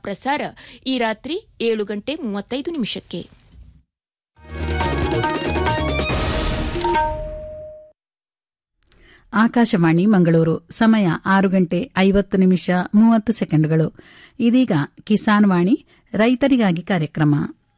ಮರುಪ್ರಸಾರ ಈ ರಾತ್ರಿ ಏಳು ಗಂಟೆ ಮೂವತ್ತೈದು ನಿಮಿಷಕ್ಕೆ ಆಕಾಶವಾಣಿ ಮಂಗಳೂರು ಸಮಯ ಆರು ಗಂಟೆ ಐವತ್ತು ನಿಮಿಷ ಮೂವತ್ತು ಸೆಕೆಂಡ್ಗಳು ಇದೀಗ ಕಿಸಾನ್ ವಾಣಿ ರೈತರಿಗಾಗಿ ಕಾರ್ಯಕ್ರಮ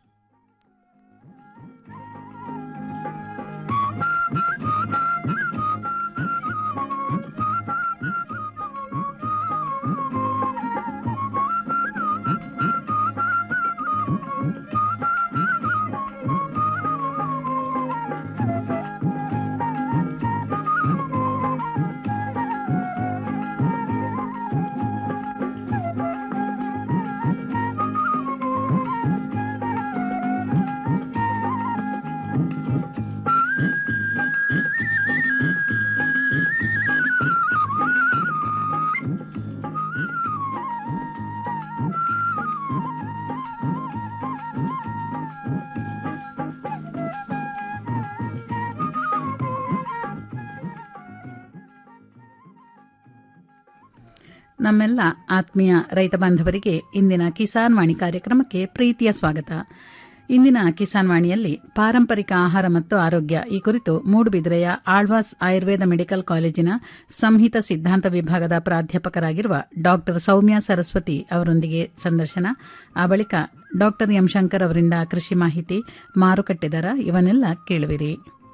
ನಮ್ಮೆಲ್ಲ ಆತ್ಮೀಯ ರೈತ ಬಾಂಧವರಿಗೆ ಇಂದಿನ ಕಿಸಾನ್ ವಾಣಿ ಕಾರ್ಯಕ್ರಮಕ್ಕೆ ಪ್ರೀತಿಯ ಸ್ವಾಗತ ಇಂದಿನ ಕಿಸಾನ್ ವಾಣಿಯಲ್ಲಿ ಪಾರಂಪರಿಕ ಆಹಾರ ಮತ್ತು ಆರೋಗ್ಯ ಈ ಕುರಿತು ಮೂಡುಬಿದಿರೆಯ ಆಳ್ವಾಸ್ ಆಯುರ್ವೇದ ಮೆಡಿಕಲ್ ಕಾಲೇಜಿನ ಸಂಹಿತ ಸಿದ್ಧಾಂತ ವಿಭಾಗದ ಪ್ರಾಧ್ಯಾಪಕರಾಗಿರುವ ಡಾ ಸೌಮ್ಯ ಸರಸ್ವತಿ ಅವರೊಂದಿಗೆ ಸಂದರ್ಶನ ಆ ಬಳಿಕ ಡಾ ಎಂ ಶಂಕರ್ ಅವರಿಂದ ಕೃಷಿ ಮಾಹಿತಿ ಮಾರುಕಟ್ಟೆ ದರ ಇವನ್ನೆಲ್ಲ ಕೇಳುವಿರಿ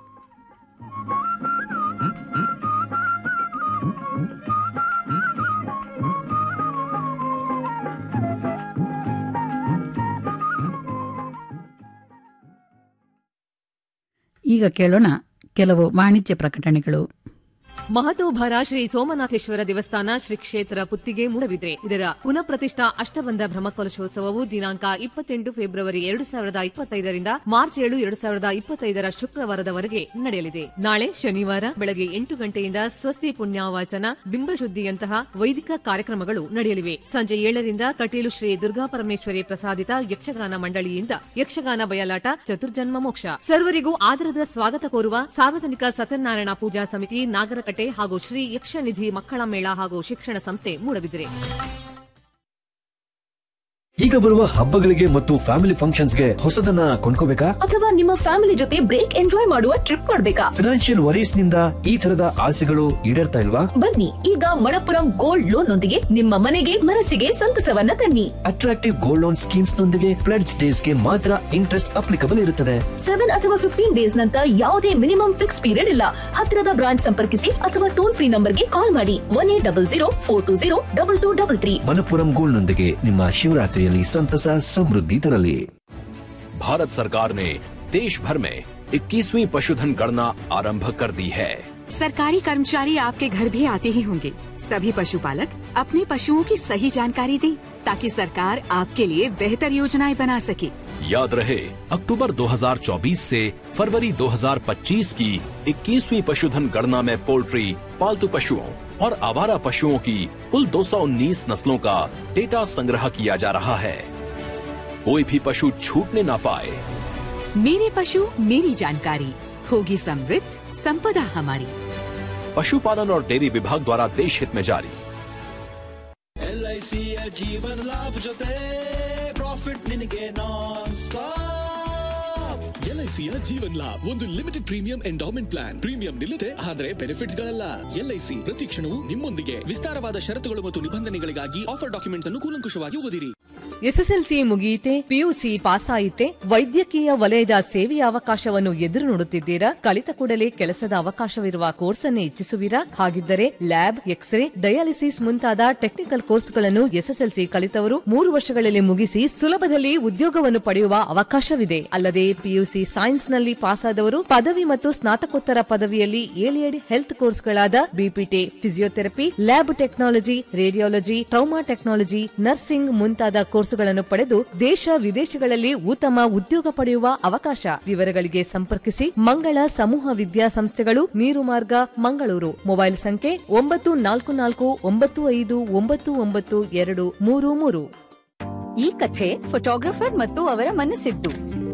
ಈಗ ಕೇಳೋಣ ಕೆಲವು ವಾಣಿಜ್ಯ ಪ್ರಕಟಣೆಗಳು ಮಹತೋಭರ ಶ್ರೀ ಸೋಮನಾಥೇಶ್ವರ ದೇವಸ್ಥಾನ ಶ್ರೀ ಕ್ಷೇತ್ರ ಪುತ್ತಿಗೆ ಮೂಡಬಿದ್ರೆ ಇದರ ಪುನಃ ಪ್ರತಿಷ್ಠಾ ಅಷ್ಟಬಂಧ ಬ್ರಹ್ಮಕಲಶೋತ್ಸವವು ದಿನಾಂಕ ಇಪ್ಪತ್ತೆಂಟು ಫೆಬ್ರವರಿ ಎರಡು ಸಾವಿರದ ಇಪ್ಪತ್ತೈದರಿಂದ ಮಾರ್ಚ್ ಏಳು ಎರಡು ಸಾವಿರದ ಇಪ್ಪತ್ತೈದರ ಶುಕ್ರವಾರದವರೆಗೆ ನಡೆಯಲಿದೆ ನಾಳೆ ಶನಿವಾರ ಬೆಳಗ್ಗೆ ಎಂಟು ಗಂಟೆಯಿಂದ ಸ್ವಸ್ತಿ ಪುಣ್ಯಾವಾಚನ ಬಿಂಬಶುದ್ಧಿಯಂತಹ ವೈದಿಕ ಕಾರ್ಯಕ್ರಮಗಳು ನಡೆಯಲಿವೆ ಸಂಜೆ ಏಳರಿಂದ ಕಟೀಲು ಶ್ರೀ ದುರ್ಗಾ ಪರಮೇಶ್ವರಿ ಪ್ರಸಾದಿತ ಯಕ್ಷಗಾನ ಮಂಡಳಿಯಿಂದ ಯಕ್ಷಗಾನ ಬಯಲಾಟ ಚತುರ್ಜನ್ಮ ಮೋಕ್ಷ ಸರ್ವರಿಗೂ ಆದರದ ಸ್ವಾಗತ ಕೋರುವ ಸಾರ್ವಜನಿಕ ಸತ್ಯನಾರಾಯಣ ಪೂಜಾ ಸಮಿತಿ ನಾಗರಕಟ್ಟೆ ಹಾಗೂ ಶ್ರೀ ಯಕ್ಷನಿಧಿ ಮಕ್ಕಳ ಮೇಳ ಹಾಗೂ ಶಿಕ್ಷಣ ಸಂಸ್ಥೆ ಮೂಡಬಿದಿರೆ ಈಗ ಬರುವ ಹಬ್ಬಗಳಿಗೆ ಮತ್ತು ಫ್ಯಾಮಿಲಿ ಫಂಕ್ಷನ್ಸ್ಗೆ ಹೊಸದನ್ನ ಕೊಂಡ್ಕೋಬೇಕಾ ಅಥವಾ ನಿಮ್ಮ ಫ್ಯಾಮಿಲಿ ಜೊತೆ ಬ್ರೇಕ್ ಎಂಜಾಯ್ ಮಾಡುವ ಟ್ರಿಪ್ ಮಾಡ್ಬೇಕಾ ಫಿನಾನ್ಷಿಯಲ್ ವರೀಸ್ ನಿಂದ ಈ ತರದ ಆಸೆಗಳು ಈಡೇರ್ತಾ ಇಲ್ವಾ ಬನ್ನಿ ಈಗ ಮಣಪುರಂ ಗೋಲ್ಡ್ ಲೋನ್ ನೊಂದಿಗೆ ನಿಮ್ಮ ಮನೆಗೆ ಮನಸ್ಸಿಗೆ ಸಂತಸವನ್ನ ತನ್ನಿ ಅಟ್ರಾಕ್ಟಿವ್ ಗೋಲ್ಡ್ ಲೋನ್ ಸ್ಕೀಮ್ಸ್ ನೊಂದಿಗೆ ಪ್ಲೆಡ್ಸ್ ಡೇಸ್ ಗೆ ಮಾತ್ರ ಇಂಟ್ರೆಸ್ಟ್ ಅಪ್ಲಿಕಬಲ್ ಇರುತ್ತದೆ ಸೆವೆನ್ ಅಥವಾ ಫಿಫ್ಟೀನ್ ಡೇಸ್ ನಂತರ ಯಾವುದೇ ಮಿನಿಮಮ್ ಫಿಕ್ಸ್ ಪೀರಿಯಡ್ ಇಲ್ಲ ಹತ್ತಿರದ ಬ್ರಾಂಚ್ ಸಂಪರ್ಕಿಸಿ ಅಥವಾ ಟೋಲ್ ಫ್ರೀ ನಂಬರ್ಗೆ ಕಾಲ್ ಮಾಡಿ one eight double zero four two zero double two double three Manappuram gold ನೊಂದಿಗೆ ನಿಮ್ಮ ಶಿವರಾತ್ರಿಯಲ್ಲಿ ಸಂತಸ ಸಮೃದ್ಧಿ ತರಲಿ भारत सरकार ने देश भर में 21वीं पशुधन गणना आरंभ कर दी है सरकारी कर्मचारी आपके घर भी आते ही होंगे सभी पशुपालक अपने पशुओं की सही जानकारी दें ताकि सरकार आपके लिए बेहतर योजनाएं बना सके याद रहे अक्टूबर 2024 से फरवरी 2025 की 21वीं पशुधन गणना में पोल्ट्री पालतू पशुओं और आवारा पशुओं की कुल 219 नस्लों का डेटा संग्रह किया जा रहा है कोई भी पशु छूटने ना पाए मेरे पशु मेरी जानकारी होगी समृद्ध संपदा हमारी पशुपालन और डेयरी विभाग द्वारा देश हित में जारी ಎಲ್ಐಸಿಯ ಜೀವನ ಲಾಭ ಜೊತೆ ಪ್ರಾಫಿಟ್ ನಿನಗೆ ನಾನ್ ಸ್ಟಾಪ್ ಎಲ್ಐಸಿಯ ಜೀವನ್ ಲಾಭ್ ಒಂದು limited premium endowment plan premium ನಿಲ್ಲದೆ ಆದರೆ ಬೆನಿಫಿಟ್ಸ್ ಗಳಲ್ಲ ಎಲ್ಐಸಿ ಪ್ರತಿ ಕ್ಷಣವೂ ನಿಮ್ಮೊಂದಿಗೆ ವಿಸ್ತಾರವಾದ ಷರತ್ತುಗಳು ಮತ್ತು ನಿಬಂಧನೆಗಳಿಗಾಗಿ ಆಫರ್ ಡಾಕ್ಯುಮೆಂಟ್ ಅನ್ನು ಕೂಲಂಕುಷವಾಗಿ ಓದಿರಿ ಎಸ್ಎಸ್ಎಲ್ಸಿ ಮುಗಿಯಿತೆ ಪಿಯುಸಿ ಪಾಸ್ ಆಯಿತೆ ವೈದ್ಯಕೀಯ ವಲಯದ ಸೇವೆಯ ಅವಕಾಶವನ್ನು ಎದುರು ನೋಡುತ್ತಿದ್ದೀರಾ ಕಲಿತ ಕೂಡಲೇ ಕೆಲಸದ ಅವಕಾಶವಿರುವ ಕೋರ್ಸ್ ಅನ್ನು ಇಚ್ಛಿಸುವಿರಾ ಹಾಗಿದ್ದರೆ ಲ್ಯಾಬ್ ಎಕ್ಸ್ರೇ ಡಯಾಲಿಸಿಸ್ ಮುಂತಾದ ಟೆಕ್ನಿಕಲ್ ಕೋರ್ಸ್ಗಳನ್ನು ಎಸ್ಎಸ್ಎಲ್ಸಿ ಕಲಿತವರು ಮೂರು ವರ್ಷಗಳಲ್ಲಿ ಮುಗಿಸಿ ಸುಲಭದಲ್ಲಿ ಉದ್ಯೋಗವನ್ನು ಪಡೆಯುವ ಅವಕಾಶವಿದೆ ಅಲ್ಲದೆ ಪಿಯುಸಿ ಸೈನ್ಸ್ನಲ್ಲಿ ಪಾಸಾದವರು ಪದವಿ ಮತ್ತು ಸ್ನಾತಕೋತ್ತರ ಪದವಿಯಲ್ಲಿ ಏಲಿಯಡ್ ಹೆಲ್ತ್ ಕೋರ್ಸ್ಗಳಾದ BPT physiotherapy lab technology radiology trauma technology nursing ಮುಂತಾದ ಕೋರ್ಸುಗಳನ್ನು ಪಡೆದು ದೇಶ ವಿದೇಶಗಳಲ್ಲಿ ಉತ್ತಮ ಉದ್ಯೋಗ ಪಡೆಯುವ ಅವಕಾಶ ವಿವರಗಳಿಗೆ ಸಂಪರ್ಕಿಸಿ ಮಂಗಳ ಸಮೂಹ ವಿದ್ಯಾಸಂಸ್ಥೆಗಳು ನೀರು ಮಾರ್ಗ ಮಂಗಳೂರು ಮೊಬೈಲ್ ಸಂಖ್ಯೆ ಒಂಬತ್ತು ನಾಲ್ಕು ನಾಲ್ಕು ಒಂಬತ್ತು ಐದು ಒಂಬತ್ತು ಒಂಬತ್ತು ಎರಡು ಮೂರು ಮೂರು ಈ ಕಥೆ ಫೋಟೋಗ್ರಫರ್ ಮತ್ತು ಅವರ ಮನಸ್ಸಿದ್ದು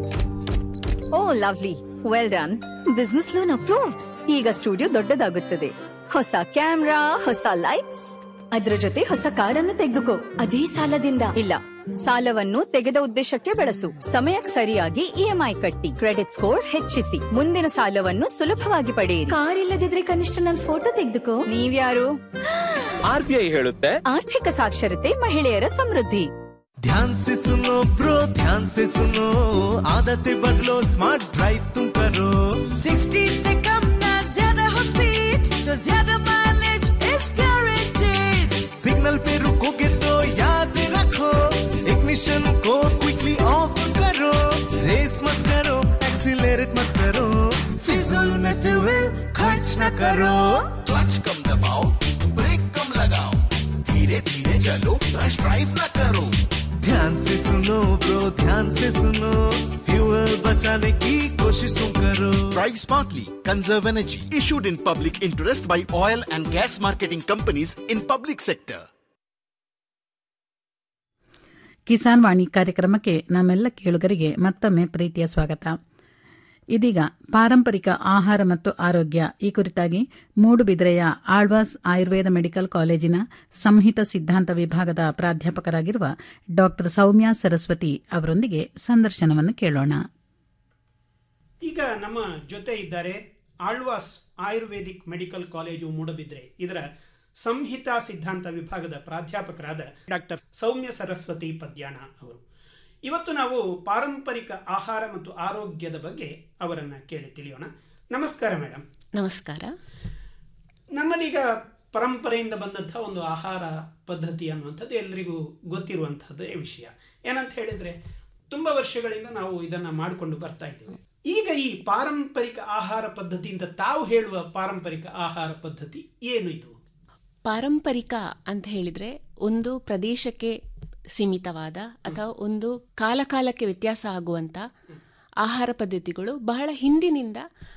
oh lovely well done business loan approved ಈಗ ಸ್ಟುಡಿಯೋ ದೊಡ್ಡದಾಗುತ್ತದೆ ಹೊಸ ಕ್ಯಾಮ್ರಾ ಹೊಸ ಲೈಟ್ಸ್ ಅದ್ರ ಜೊತೆ ಹೊಸ ಕಾರನ್ನು ತೆಗೆದುಕೋ ಅದೇ ಸಾಲದಿಂದ ಇಲ್ಲ ಸಾಲವನ್ನು ತೆಗೆದ ಉದ್ದೇಶಕ್ಕೆ ಬಳಸು ಸಮಯಕ್ಕೆ ಸರಿಯಾಗಿ ಇಎಂಐ ಕಟ್ಟಿ ಕ್ರೆಡಿಟ್ ಸ್ಕೋರ್ ಹೆಚ್ಚಿಸಿ ಮುಂದಿನ ಸಾಲವನ್ನು ಸುಲಭವಾಗಿ ಪಡೆಯಿರಿ ಕಾರ್ ಇಲ್ಲದಿದ್ರೆ ಕನಿಷ್ಠ ನನ್ ಫೋಟೋ ತೆಗೆದುಕೋ ನೀವ್ಯಾರು ಆರ್ ಬಿ ಐ ಹೇಳುತ್ತೆ ಆರ್ಥಿಕ ಸಾಕ್ಷರತೆ ಮಹಿಳೆಯರ ಸಮೃದ್ಧಿ ध्यान से सुनो ब्रो ध्यान से सुनो आदतें बदलो स्मार्ट ड्राइव तुम करो 60 से कम ना ज्यादा हो स्पीड तो ज्यादा माइलेज इज गारंटेड सिग्नल पे रुकोगे तो याद रखो इग्निशन को क्विकली ऑफ करो रेस मत करो एक्सीलरेट मत करो फिजूल में फ्यूल खर्च न करो क्लच कम दबाओ ब्रेक कम लगाओ धीरे धीरे चलो रश ड्राइव न करो ध्यान से सुनो ब्रो ध्यान से सुनो फ्यूल बचाने की कोशिश तुम करो Drive smartly, conserve energy. Issued in public interest by oil and gas marketing companies in public sector. Kisan ವಾಣಿ ಕಾರ್ಯಕ್ರಮಕ್ಕೆ ನಮ್ಮೆಲ್ಲ ಕೇಳುಗರಿಗೆ ಮತ್ತೊಮ್ಮೆ ಪ್ರೀತಿಯ ಸ್ವಾಗತ ಇದೀಗ ಪಾರಂಪರಿಕ ಆಹಾರ ಮತ್ತು ಆರೋಗ್ಯ ಈ ಕುರಿತಾಗಿ ಮೂಡುಬಿದಿರೆಯ ಆಳ್ವಾಸ್ ಆಯುರ್ವೇದ ಮೆಡಿಕಲ್ ಕಾಲೇಜಿನ ಸಂಹಿತ ಸಿದ್ಧಾಂತ ವಿಭಾಗದ ಪ್ರಾಧ್ಯಾಪಕರಾಗಿರುವ ಡಾ ಸೌಮ್ಯ ಸರಸ್ವತಿ ಅವರೊಂದಿಗೆ ಸಂದರ್ಶನವನ್ನು ಕೇಳೋಣ ಈಗ ನಮ್ಮ ಜೊತೆ ಇದ್ದಾರೆ Alvas ayurvedic medical college Moodbidri ಇದರ ಸಂಹಿತಾ ಸಿದ್ಧಾಂತ ವಿಭಾಗದ ಪ್ರಾಧ್ಯಾಪಕರಾದ ಡಾಕ್ಟರ್ ಸೌಮ್ಯ ಸರಸ್ವತಿ ಪದ್ಯಾಣ ಅವರು ಇವತ್ತು ನಾವು ಪಾರಂಪರಿಕ ಆಹಾರ ಮತ್ತು ಆರೋಗ್ಯದ ಬಗ್ಗೆ ಅವರನ್ನು ಕೇಳಿ ತಿಳಿಯೋಣ ನಮಸ್ಕಾರ ಮೇಡಮ್ ನಮಸ್ಕಾರ ನಮ್ಮಲ್ಲೀಗ ಪರಂಪರೆಯಿಂದ ಬಂದಂಥ ಒಂದು ಆಹಾರ ಪದ್ಧತಿ ಅನ್ನುವಂಥದ್ದು ಎಲ್ರಿಗೂ ಗೊತ್ತಿರುವಂಥದ್ದೇ ವಿಷಯ ಏನಂತ ಹೇಳಿದರೆ ತುಂಬ ವರ್ಷಗಳಿಂದ ನಾವು ಇದನ್ನು ಮಾಡಿಕೊಂಡು ಬರ್ತಾ ಇದ್ದೇವೆ ಈಗ ಈ ಪಾರಂಪರಿಕ ಆಹಾರ ಪದ್ಧತಿ ಅಂತ ತಾವು ಹೇಳುವ ಪಾರಂಪರಿಕ ಆಹಾರ ಪದ್ಧತಿ ಏನು ಇದು ಪಾರಂಪರಿಕ ಅಂತ ಹೇಳಿದ್ರೆ ಒಂದು ಪ್ರದೇಶಕ್ಕೆ ಸೀಮಿತವಾದ ಅಥವಾ ಒಂದು ಕಾಲಕಾಲಕ್ಕೆ ವ್ಯತ್ಯಾಸ ಆಗುವಂತ ಆಹಾರ ಪದ್ಧತಿಗಳು ಬಹಳ ಹಿಂದಿನಿಂದ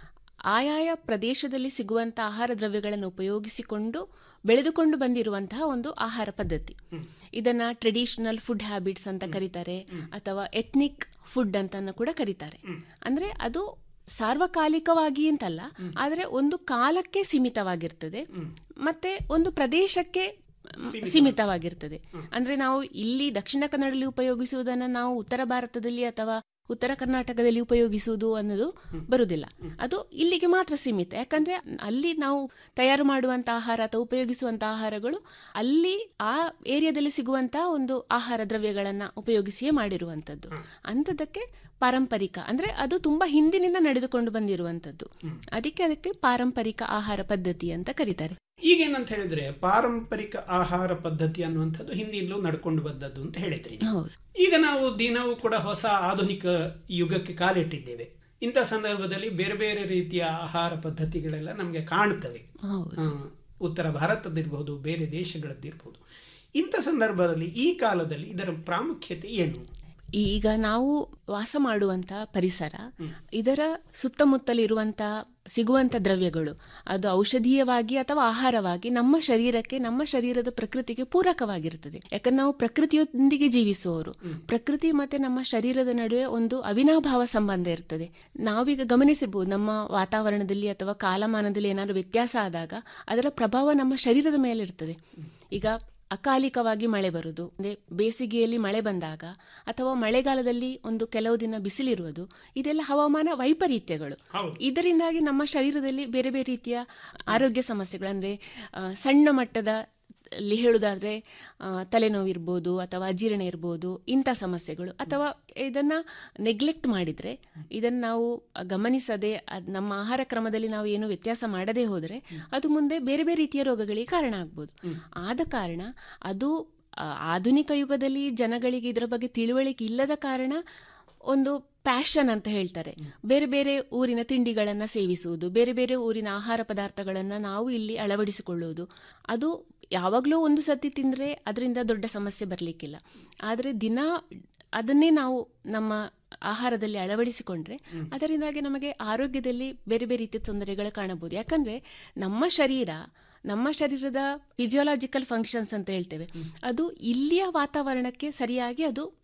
ಆಯಾಯ ಪ್ರದೇಶದಲ್ಲಿ ಸಿಗುವಂಥ ಆಹಾರ ದ್ರವ್ಯಗಳನ್ನು ಉಪಯೋಗಿಸಿಕೊಂಡು ಬೆಳೆದುಕೊಂಡು ಬಂದಿರುವಂತಹ ಒಂದು ಆಹಾರ ಪದ್ಧತಿ ಇದನ್ನ ಟ್ರೆಡಿಷನಲ್ ಫುಡ್ ಹ್ಯಾಬಿಟ್ಸ್ ಅಂತ ಕರೀತಾರೆ ಅಥವಾ ಎಥ್ನಿಕ್ ಫುಡ್ ಅಂತ ಕೂಡ ಕರೀತಾರೆ ಅಂದ್ರೆ ಅದು ಸಾರ್ವಕಾಲಿಕವಾಗಿ ಅಂತಲ್ಲ ಆದರೆ ಒಂದು ಕಾಲಕ್ಕೆ ಸೀಮಿತವಾಗಿರ್ತದೆ ಮತ್ತೆ ಒಂದು ಪ್ರದೇಶಕ್ಕೆ ಸೀಮಿತವಾಗಿರ್ತದೆ ಅಂದ್ರೆ ನಾವು ಇಲ್ಲಿ ದಕ್ಷಿಣ ಕನ್ನಡದಲ್ಲಿ ಉಪಯೋಗಿಸುವುದನ್ನು ನಾವು ಉತ್ತರ ಭಾರತದಲ್ಲಿ ಅಥವಾ ಉತ್ತರ ಕರ್ನಾಟಕದಲ್ಲಿ ಉಪಯೋಗಿಸುವುದು ಅನ್ನೋದು ಬರುವುದಿಲ್ಲ ಅದು ಇಲ್ಲಿಗೆ ಮಾತ್ರ ಸೀಮಿತ ಯಾಕಂದ್ರೆ ಅಲ್ಲಿ ನಾವು ತಯಾರು ಮಾಡುವಂತ ಆಹಾರ ಅಥವಾ ಉಪಯೋಗಿಸುವಂತ ಆಹಾರಗಳು ಅಲ್ಲಿ ಆ ಏರಿಯಾದಲ್ಲಿ ಸಿಗುವಂತಹ ಒಂದು ಆಹಾರ ದ್ರವ್ಯಗಳನ್ನ ಉಪಯೋಗಿಸಿಯೇ ಮಾಡಿರುವಂತದ್ದು ಅಂಥದ್ದಕ್ಕೆ ಪಾರಂಪರಿಕ ಅಂದ್ರೆ ಅದು ತುಂಬಾ ಹಿಂದಿನಿಂದ ನಡೆದುಕೊಂಡು ಬಂದಿರುವಂತದ್ದು ಅದಕ್ಕೆ ಅದಕ್ಕೆ ಪಾರಂಪರಿಕ ಆಹಾರ ಪದ್ಧತಿ ಅಂತ ಕರೀತಾರೆ ಈಗೇನಂತ ಹೇಳಿದ್ರೆ ಪಾರಂಪರಿಕ ಆಹಾರ ಪದ್ಧತಿ ಅನ್ನುವಂಥದ್ದು ಹಿಂದಿನಲ್ಲೂ ನಡ್ಕೊಂಡು ಬಂದದ್ದು ಅಂತ ಹೇಳಿದ್ರಿ ಹೌದು ಈಗ ನಾವು ದಿನವೂ ಕೂಡ ಹೊಸ ಆಧುನಿಕ ಯುಗಕ್ಕೆ ಕಾಲಿಟ್ಟಿದ್ದೇವೆ ಇಂಥ ಸಂದರ್ಭದಲ್ಲಿ ಬೇರೆ ಬೇರೆ ರೀತಿಯ ಆಹಾರ ಪದ್ಧತಿಗಳೆಲ್ಲ ನಮಗೆ ಕಾಣ್ತವೆ ಹೌದು ಆ, ಉತ್ತರ ಭಾರತದ್ದಿರ್ಬೋದು ಬೇರೆ ದೇಶಗಳದ್ದಿರ್ಬೋದು ಇಂಥ ಸಂದರ್ಭದಲ್ಲಿ ಈ ಕಾಲದಲ್ಲಿ ಇದರ ಪ್ರಾಮುಖ್ಯತೆ ಏನು ಈಗ ನಾವು ವಾಸ ಮಾಡುವಂತ ಪರಿಸರ ಇದರ ಸುತ್ತಮುತ್ತಲಿರುವಂತ ಸಿಗುವಂತ ದ್ರವ್ಯಗಳು ಅದು ಔಷಧೀಯವಾಗಿ ಅಥವಾ ಆಹಾರವಾಗಿ ನಮ್ಮ ಶರೀರಕ್ಕೆ ನಮ್ಮ ಶರೀರದ ಪ್ರಕೃತಿಗೆ ಪೂರಕವಾಗಿರ್ತದೆ ಯಾಕಂದ್ರೆ ನಾವು ಪ್ರಕೃತಿಯೊಂದಿಗೆ ಜೀವಿಸುವವರು ಪ್ರಕೃತಿ ಮತ್ತೆ ನಮ್ಮ ಶರೀರದ ನಡುವೆ ಒಂದು ಅವಿನಾಭಾವ ಸಂಬಂಧ ಇರ್ತದೆ ನಾವೀಗ ಗಮನಿಸಬಹುದು ನಮ್ಮ ವಾತಾವರಣದಲ್ಲಿ ಅಥವಾ ಕಾಲಮಾನದಲ್ಲಿ ಏನಾದರೂ ವ್ಯತ್ಯಾಸ ಆದಾಗ ಅದರ ಪ್ರಭಾವ ನಮ್ಮ ಶರೀರದ ಮೇಲೆ ಇರ್ತದೆ ಈಗ ಅಕಾಲಿಕವಾಗಿ ಮಳೆ ಬರುವುದು ಅಂದ್ರೆ ಬೇಸಿಗೆಯಲ್ಲಿ ಮಳೆ ಬಂದಾಗ ಅಥವಾ ಮಳೆಗಾಲದಲ್ಲಿ ಒಂದು ಕೆಲವು ದಿನ ಬಿಸಿಲಿರುವುದು ಇದೆಲ್ಲ ಹವಾಮಾನ ವೈಪರೀತ್ಯಗಳು ಇದರಿಂದಾಗಿ ನಮ್ಮ ಶರೀರದಲ್ಲಿ ಬೇರೆ ಬೇರೆ ರೀತಿಯ ಆರೋಗ್ಯ ಸಮಸ್ಯೆಗಳು ಅಂದ್ರೆ ಆ, ಸಣ್ಣ ಮಟ್ಟದ ಅಲ್ಲಿ ಹೇಳುವುದಾದ್ರೆ ಆ, ತಲೆನೋವು ಇರ್ಬೋದು ಅಥವಾ ಅಜೀರ್ಣ ಇರ್ಬೋದು ಇಂಥ ಸಮಸ್ಯೆಗಳು ಅಥವಾ ಇದನ್ನ ನೆಗ್ಲೆಕ್ಟ್ ಮಾಡಿದ್ರೆ ಇದನ್ನು ನಾವು ಗಮನಿಸದೆ ಅದ್ ನಮ್ಮ ಆಹಾರ ಕ್ರಮದಲ್ಲಿ ನಾವು ಏನು ವ್ಯತ್ಯಾಸ ಮಾಡದೇ ಹೋದರೆ ಅದು ಮುಂದೆ ಬೇರೆ ಬೇರೆ ರೀತಿಯ ರೋಗಗಳಿಗೆ ಕಾರಣ ಆಗ್ಬೋದು ಆದ ಕಾರಣ ಅದು ಆ, ಆಧುನಿಕ ಯುಗದಲ್ಲಿ ಜನಗಳಿಗೆ ಇದರ ಬಗ್ಗೆ ತಿಳುವಳಿಕೆ ಇಲ್ಲದ ಕಾರಣ ಒಂದು ಪ್ಯಾಷನ್ ಅಂತ ಹೇಳ್ತಾರೆ ಬೇರೆ ಬೇರೆ ಊರಿನ ತಿಂಡಿಗಳನ್ನು ಸೇವಿಸುವುದು ಬೇರೆ ಬೇರೆ ಊರಿನ ಆಹಾರ ಪದಾರ್ಥಗಳನ್ನು ನಾವು ಇಲ್ಲಿ ಅಳವಡಿಸಿಕೊಳ್ಳುವುದು ಅದು ಯಾವಾಗಲೂ ಒಂದು ಸತಿ ತಿಂದರೆ ಅದರಿಂದ ದೊಡ್ಡ ಸಮಸ್ಯೆ ಬರಲಿಕ್ಕಿಲ್ಲ ಆದರೆ ದಿನ ಅದನ್ನೇ ನಾವು ನಮ್ಮ ಆಹಾರದಲ್ಲಿ ಅಳವಡಿಸಿಕೊಂಡ್ರೆ ಅದರಿಂದಾಗಿ ನಮಗೆ ಆರೋಗ್ಯದಲ್ಲಿ ಬೇರೆ ಬೇರೆ ರೀತಿಯ ತೊಂದರೆಗಳು ಕಾಣಬಹುದು ಯಾಕಂದ್ರೆ ನಮ್ಮ ಶರೀರ ನಮ್ಮ ಶರೀರದ ಫಿಸಿಯೋಲಾಜಿಕಲ್ ಫಂಕ್ಷನ್ಸ್ ಅಂತ ಹೇಳ್ತೇವೆ ಅದು ಇಲ್ಲಿಯ ವಾತಾವರಣಕ್ಕೆ ಸರಿಯಾಗಿ ಅದು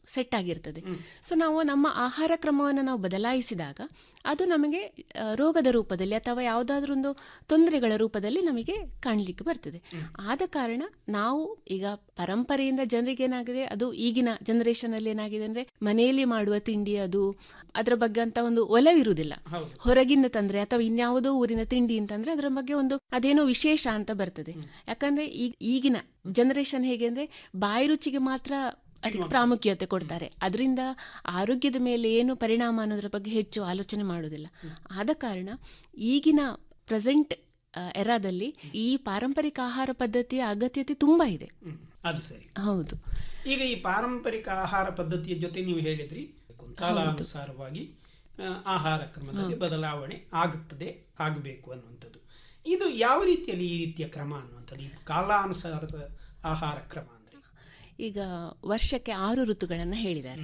ಸೆಟ್ ಆಗಿರ್ತದೆ ಸೊ ನಾವು ನಮ್ಮ ಆಹಾರ ಕ್ರಮವನ್ನು ನಾವು ಬದಲಾಯಿಸಿದಾಗ ಅದು ನಮಗೆ ಆ, ರೋಗದ ರೂಪದಲ್ಲಿ ಅಥವಾ ಯಾವುದಾದ್ರೂ ಒಂದು ತೊಂದರೆಗಳ ರೂಪದಲ್ಲಿ ನಮಗೆ ಕಾಣಲಿಕ್ಕೆ ಬರ್ತದೆ ಆದ ಕಾರಣ ನಾವು ಈಗ ಪರಂಪರೆಯಿಂದ ಜನರಿಗೆ ಏನಾಗಿದೆ ಅದು ಈಗಿನ ಜನರೇಷನ್ ಅಲ್ಲಿ ಏನಾಗಿದೆ ಅಂದ್ರೆ ಮನೆಯಲ್ಲಿ ಮಾಡುವ ತಿಂಡಿ ಅದು ಅದರ ಬಗ್ಗೆ ಅಂತ ಒಂದು ಒಲವಿರುವುದಿಲ್ಲ ಹೊರಗಿನ ತಂದ್ರೆ ಅಥವಾ ಇನ್ಯಾವುದೋ ಊರಿನ ತಿಂಡಿ ಅಂತಂದ್ರೆ ಅದರ ಬಗ್ಗೆ ಒಂದು ಅದೇನೋ ವಿಶೇಷ ಅಂತ ಬರ್ತದೆ ಯಾಕಂದ್ರೆ ಈ- ಈಗಿನ ಜನರೇಷನ್ ಹೇಗೆ ಅಂದ್ರೆ ಬಾಯಿ ರುಚಿಗೆ ಮಾತ್ರ ಅದಕ್ಕೆ ಪ್ರಾಮುಖ್ಯತೆ ಕೊಡ್ತಾರೆ ಅದರಿಂದ ಆರೋಗ್ಯದ ಮೇಲೆ ಏನು ಪರಿಣಾಮ ಅನ್ನೋದ್ರ ಬಗ್ಗೆ ಹೆಚ್ಚು ಆಲೋಚನೆ ಮಾಡೋದಿಲ್ಲ ಆದ ಕಾರಣ ಈಗಿನ ಪ್ರೆಸೆಂಟ್ ಎರಾದಲ್ಲಿ ಈ ಪಾರಂಪರಿಕ ಆಹಾರ ಪದ್ಧತಿಯ ಅಗತ್ಯತೆ ತುಂಬಾ ಇದೆ ಅದು ಸರಿ ಹೌದು ಈಗ ಈ ಪಾರಂಪರಿಕ ಆಹಾರ ಪದ್ಧತಿಯ ಜೊತೆ ನೀವು ಹೇಳಿದ್ರಿ ಕಾಲಾನುಸಾರವಾಗಿ ಆ, ಆಹಾರ ಕ್ರಮದಲ್ಲಿ ಬದಲಾವಣೆ ಆಗುತ್ತದೆ ಆಗಬೇಕು ಅನ್ನುವಂಥದ್ದು ಇದು ಯಾವ ರೀತಿಯಲ್ಲಿ ಈ ರೀತಿಯ ಕ್ರಮ ಅನ್ನುವಂಥದ್ದು ಈ ಕಾಲಾನುಸಾರದ ಆಹಾರ ಕ್ರಮ ಅಂದ್ರೆ ಈಗ ವರ್ಷಕ್ಕೆ ಆರು ಋತುಗಳನ್ನು ಹೇಳಿದ್ದಾರೆ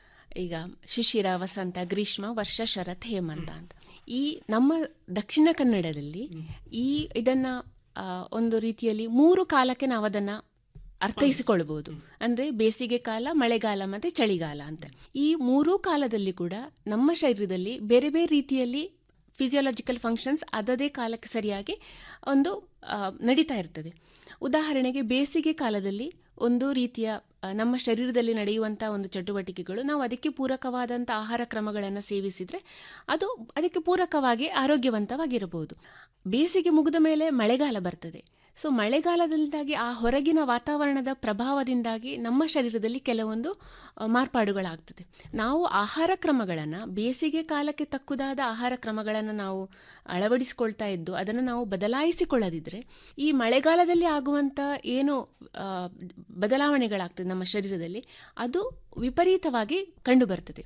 ಈಗ ಶಿಶಿರ ವಸಂತ ಗ್ರೀಷ್ಮ ವರ್ಷ ಶರತ್ ಹೇಮಂತ ಅಂತ ಈ ನಮ್ಮ ದಕ್ಷಿಣ ಕನ್ನಡದಲ್ಲಿ ಈ ಇದನ್ನ ಆ, ಒಂದು ರೀತಿಯಲ್ಲಿ ಮೂರು ಕಾಲಕ್ಕೆ ನಾವು ಅದನ್ನ ಅರ್ಥೈಸಿಕೊಳ್ಬಹುದು ಅಂದ್ರೆ ಬೇಸಿಗೆ ಕಾಲ ಮಳೆಗಾಲ ಮತ್ತೆ ಚಳಿಗಾಲ ಅಂತ ಈ ಮೂರೂ ಕಾಲದಲ್ಲಿ ಕೂಡ ನಮ್ಮ ಶರೀರದಲ್ಲಿ ಬೇರೆ ಬೇರೆ ರೀತಿಯಲ್ಲಿ ಫಿಸಿಯಾಲಜಿಕಲ್ ಫಂಕ್ಷನ್ಸ್ ಅದದೇ ಕಾಲಕ್ಕೆ ಸರಿಯಾಗಿ ಒಂದು ಆ, ನಡೀತಾ ಇರ್ತದೆ ಉದಾಹರಣೆಗೆ ಬೇಸಿಗೆ ಕಾಲದಲ್ಲಿ ಒಂದು ರೀತಿಯ ಆ, ನಮ್ಮ ಶರೀರದಲ್ಲಿ ನಡೆಯುವಂಥ ಒಂದು ಚಟುವಟಿಕೆಗಳು ನಾವು ಅದಕ್ಕೆ ಪೂರಕವಾದಂಥ ಆಹಾರ ಕ್ರಮಗಳನ್ನು ಸೇವಿಸಿದರೆ ಅದು ಅದಕ್ಕೆ ಪೂರಕವಾಗಿ ಆರೋಗ್ಯವಂತವಾಗಿರಬಹುದು ಬೇಸಿಗೆ ಮುಗಿದ ಮೇಲೆ ಮಳೆಗಾಲ ಬರ್ತದೆ ಸೊ ಮಳೆಗಾಲದಿಂದಾಗಿ ಆ ಹೊರಗಿನ ವಾತಾವರಣದ ಪ್ರಭಾವದಿಂದಾಗಿ ನಮ್ಮ ಶರೀರದಲ್ಲಿ ಕೆಲವೊಂದು ಆ, ಮಾರ್ಪಾಡುಗಳಾಗ್ತದೆ ನಾವು ಆಹಾರ ಕ್ರಮಗಳನ್ನು ಬೇಸಿಗೆ ಕಾಲಕ್ಕೆ ತಕ್ಕುದಾದ ಆಹಾರ ಕ್ರಮಗಳನ್ನು ನಾವು ಅಳವಡಿಸಿಕೊಳ್ತಾ ಇದ್ದು ಅದನ್ನು ನಾವು ಬದಲಾಯಿಸಿಕೊಳ್ಳದಿದ್ರೆ ಈ ಮಳೆಗಾಲದಲ್ಲಿ ಆಗುವಂಥ ಏನು ಆ, ಬದಲಾವಣೆಗಳಾಗ್ತದೆ ನಮ್ಮ ಶರೀರದಲ್ಲಿ ಅದು ವಿಪರೀತವಾಗಿ ಕಂಡುಬರ್ತದೆ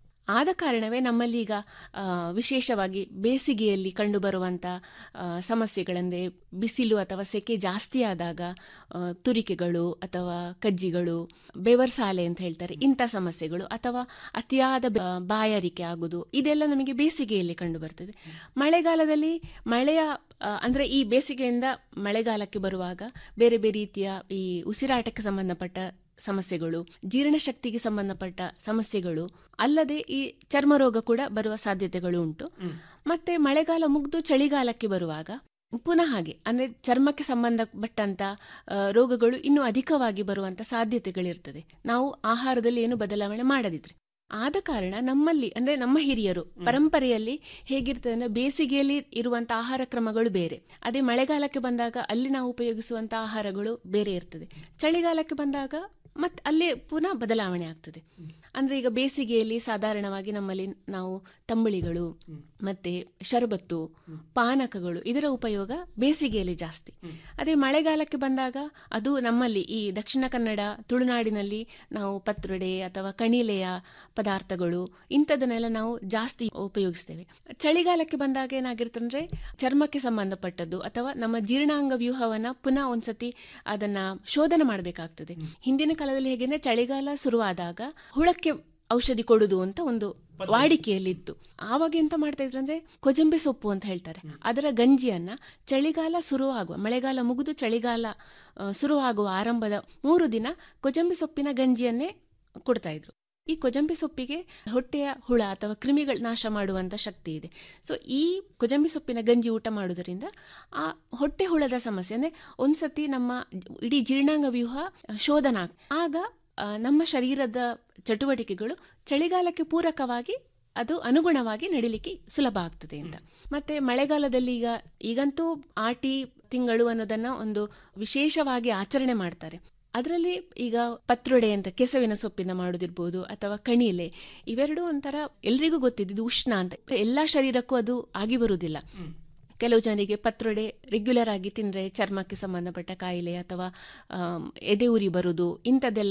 ಆದ ಕಾರಣವೇ ನಮ್ಮಲ್ಲಿ ಈಗ ಆ, ವಿಶೇಷವಾಗಿ ಬೇಸಿಗೆಯಲ್ಲಿ ಕಂಡುಬರುವಂಥ ಆ, ಸಮಸ್ಯೆಗಳೆಂದರೆ ಬಿಸಿಲು ಅಥವಾ ಸೆಕೆ ಜಾಸ್ತಿ ಆದಾಗ ಆ, ತುರಿಕೆಗಳು ಅಥವಾ ಕಜ್ಜಿಗಳು ಬೆವರ್ಸಾಲೆ ಅಂತ ಹೇಳ್ತಾರೆ ಇಂಥ ಸಮಸ್ಯೆಗಳು ಅಥವಾ ಅತಿಯಾದ ಬ- ಬಾಯಾರಿಕೆ ಆಗುವುದು ಇದೆಲ್ಲ ನಮಗೆ ಬೇಸಿಗೆಯಲ್ಲಿ ಕಂಡುಬರ್ತದೆ ಮಳೆಗಾಲದಲ್ಲಿ ಮಳೆಯ ಆ, ಅಂದ್ರೆ ಈ ಬೇಸಿಗೆಯಿಂದ ಮಳೆಗಾಲಕ್ಕೆ ಬರುವಾಗ ಬೇರೆ ಬೇರೆ ರೀತಿಯ ಈ ಉಸಿರಾಟಕ್ಕೆ ಸಂಬಂಧಪಟ್ಟ ಸಮಸ್ಯೆಗಳು ಜೀರ್ಣಶಕ್ತಿಗೆ ಸಂಬಂಧಪಟ್ಟ ಸಮಸ್ಯೆಗಳು ಅಲ್ಲದೆ ಈ ಚರ್ಮರೋಗ ಕೂಡ ಬರುವ ಸಾಧ್ಯತೆಗಳು ಉಂಟು ಮತ್ತೆ ಮಳೆಗಾಲ ಮುಗಿದು ಚಳಿಗಾಲಕ್ಕೆ ಬರುವಾಗ ಪುನಃ ಹಾಗೆ ಅಂದ್ರೆ ಚರ್ಮಕ್ಕೆ ಸಂಬಂಧಪಟ್ಟಂತ ಆ, ರೋಗಗಳು ಇನ್ನೂ ಅಧಿಕವಾಗಿ ಬರುವಂತ ಸಾಧ್ಯತೆಗಳಿರ್ತದೆ ನಾವು ಆಹಾರದಲ್ಲಿ ಏನು ಬದಲಾವಣೆ ಮಾಡದಿದ್ರೆ ಆದ ಕಾರಣ ನಮ್ಮಲ್ಲಿ ಅಂದ್ರೆ ನಮ್ಮ ಹಿರಿಯರು ಪರಂಪರೆಯಲ್ಲಿ ಹೇಗಿರ್ತದೆ ಅಂದ್ರೆ ಬೇಸಿಗೆಯಲ್ಲಿ ಇರುವಂತ ಆಹಾರ ಕ್ರಮಗಳು ಬೇರೆ ಅದೇ ಮಳೆಗಾಲಕ್ಕೆ ಬಂದಾಗ ಅಲ್ಲಿ ನಾವು ಉಪಯೋಗಿಸುವಂತ ಆಹಾರಗಳು ಬೇರೆ ಇರ್ತದೆ ಚಳಿಗಾಲಕ್ಕೆ ಬಂದಾಗ ಮತ್ತೆ ಅಲ್ಲೇ ಪುನಃ ಬದಲಾವಣೆ ಆಗ್ತದೆ ಅಂದ್ರೆ ಈಗ ಬೇಸಿಗೆಯಲ್ಲಿ ಸಾಧಾರಣವಾಗಿ ನಮ್ಮಲ್ಲಿ ನಾವು ತಂಬಳಿಗಳು ಮತ್ತೆ ಶರಬತ್ತು ಪಾನಕಗಳು ಇದರ ಉಪಯೋಗ ಬೇಸಿಗೆಯಲ್ಲಿ ಜಾಸ್ತಿ ಅದೇ ಮಳೆಗಾಲಕ್ಕೆ ಬಂದಾಗ ಅದು ನಮ್ಮಲ್ಲಿ ಈ ದಕ್ಷಿಣ ಕನ್ನಡ ತುಳುನಾಡಿನಲ್ಲಿ ನಾವು ಪತ್ರೊಡೆ ಅಥವಾ ಕಣಿಲೆಯ ಪದಾರ್ಥಗಳು ಇಂಥದನ್ನೆಲ್ಲ ನಾವು ಜಾಸ್ತಿ ಉಪಯೋಗಿಸ್ತೇವೆ ಚಳಿಗಾಲಕ್ಕೆ ಬಂದಾಗ ಏನಾಗಿರ್ತಂದ್ರೆ ಚರ್ಮಕ್ಕೆ ಸಂಬಂಧಪಟ್ಟದ್ದು ಅಥವಾ ನಮ್ಮ ಜೀರ್ಣಾಂಗ ವ್ಯೂಹವನ್ನ ಪುನಃ ಒಂದ್ಸತಿ ಅದನ್ನ ಶೋಧನೆ ಮಾಡಬೇಕಾಗ್ತದೆ ಹಿಂದಿನ ಕಾಲದಲ್ಲಿ ಹೇಗೆಂದ್ರೆ ಚಳಿಗಾಲ ಶುರುವಾದಾಗ ಹುಳಕ್ಕೆ ಔಷಧಿ ಕೊಡುದು ಅಂತ ಒಂದು ವಾಡಿಕೆಯಲ್ಲಿತ್ತು ಆವಾಗ ಎಂತ ಮಾಡ್ತಾ ಇದ್ರು ಅಂದ್ರೆ ಕೊಜಂಬೆ ಸೊಪ್ಪು ಅಂತ ಹೇಳ್ತಾರೆ ಅದರ ಗಂಜಿಯನ್ನ ಚಳಿಗಾಲ ಶುರುವಾಗುವ ಮಳೆಗಾಲ ಮುಗಿದು ಚಳಿಗಾಲ ಆ, ಶುರುವಾಗುವ ಆರಂಭದ ಮೂರು ದಿನ ಕೊಜಂಬೆ ಸೊಪ್ಪಿನ ಗಂಜಿಯನ್ನೇ ಕೊಡ್ತಾ ಇದ್ರು ಈ ಕೊಜಂಬಿ ಸೊಪ್ಪಿಗೆ ಹೊಟ್ಟೆಯ ಹುಳ ಅಥವಾ ಕ್ರಿಮಿಗಳ ನಾಶ ಮಾಡುವಂತ ಶಕ್ತಿ ಇದೆ ಸೊ ಈ ಕೊಜಂಬಿ ಸೊಪ್ಪಿನ ಗಂಜಿ ಊಟ ಮಾಡುವುದರಿಂದ ಆ ಹೊಟ್ಟೆ ಹುಳದ ಸಮಸ್ಯೆ ಅಂದ್ರೆ ಒಂದ್ಸತಿ ನಮ್ಮ ಇಡೀ ಜೀರ್ಣಾಂಗ ವ್ಯೂಹ ಶೋಧನ ಆಗ್- ಆಗ ಆ, ನಮ್ಮ ಶರೀರದ ಚಟುವಟಿಕೆಗಳು ಚಳಿಗಾಲಕ್ಕೆ ಪೂರಕವಾಗಿ ಅದು ಅನುಗುಣವಾಗಿ ನಡಿಲಿಕ್ಕೆ ಸುಲಭ ಆಗ್ತದೆ ಅಂತ ಮತ್ತೆ ಮಳೆಗಾಲದಲ್ಲಿ ಈಗ ಈಗಂತೂ ಆಟಿ ತಿಂಗಳು ಅನ್ನೋದನ್ನ ಒಂದು ವಿಶೇಷವಾಗಿ ಆಚರಣೆ ಮಾಡ್ತಾರೆ ಅದರಲ್ಲಿ ಈಗ ಪತ್ರೊಡೆ ಅಂತ ಕೆಸವಿನ ಸೊಪ್ಪಿನ ಮಾಡೋದಿರ್ಬೋದು ಅಥವಾ ಕಣಿಲೆ ಇವೆರಡು ಒಂಥರ ಎಲ್ರಿಗೂ ಗೊತ್ತಿದ್ದು ಇದು ಉಷ್ಣ ಅಂತ ಎಲ್ಲಾ ಶರೀರಕ್ಕೂ ಅದು ಆಗಿ ಬರುವುದಿಲ್ಲ ಕೆಲವು ಜನರಿಗೆ ಪತ್ರೊಡೆ ರೆಗ್ಯುಲರ್ ಆಗಿ ತಿಂದ್ರೆ ಚರ್ಮಕ್ಕೆ ಸಂಬಂಧಪಟ್ಟ ಕಾಯಿಲೆ ಅಥವಾ ಆಮ್, ಎದೆ ಉರಿ ಬರುವುದು ಇಂಥದ್ದೆಲ್ಲ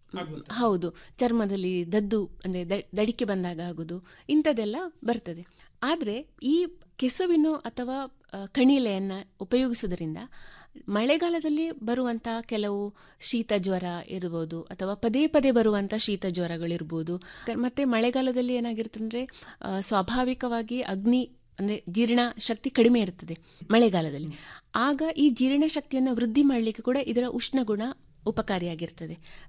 ಹೌದು ಚರ್ಮದಲ್ಲಿ ದದ್ದು ಅಂದ್ರೆ ದ- ದಡಿಕೆ ಬಂದಾಗ ಆಗುದು ಇಂಥದ್ದೆಲ್ಲ ಬರ್ತದೆ ಆದ್ರೆ ಈ ಕೆಸುವಿನ ಅಥವಾ ಆ, ಕಣಿಲೆಯನ್ನ ಉಪಯೋಗಿಸುವುದರಿಂದ ಮಳೆಗಾಲದಲ್ಲಿ ಬರುವಂತ ಕೆಲವು ಶೀತ ಜ್ವರ ಇರ್ಬೋದು ಅಥವಾ ಪದೇ ಪದೇ ಬರುವಂತ ಶೀತ ಜ್ವರಗಳಿರ್ಬೋದು ಕ- ಮತ್ತೆ ಮಳೆಗಾಲದಲ್ಲಿ ಏನಾಗಿರ್ತಂದ್ರೆ ಆ, ಸ್ವಾಭಾವಿಕವಾಗಿ ಅಗ್ನಿ ಅಂದ್ರೆ ಜೀರ್ಣ ಶಕ್ತಿ ಕಡಿಮೆ ಇರ್ತದೆ ಮಳೆಗಾಲದಲ್ಲಿ ಆಗ ಈ ಜೀರ್ಣ ಶಕ್ತಿಯನ್ನು ವೃದ್ಧಿ ಮಾಡಲಿಕ್ಕೆ ಕೂಡ ಇದರ ಉಷ್ಣ ಗುಣ ಉಪಕಾರಿಯಾಗಿರ್ತದೆ ಸೊ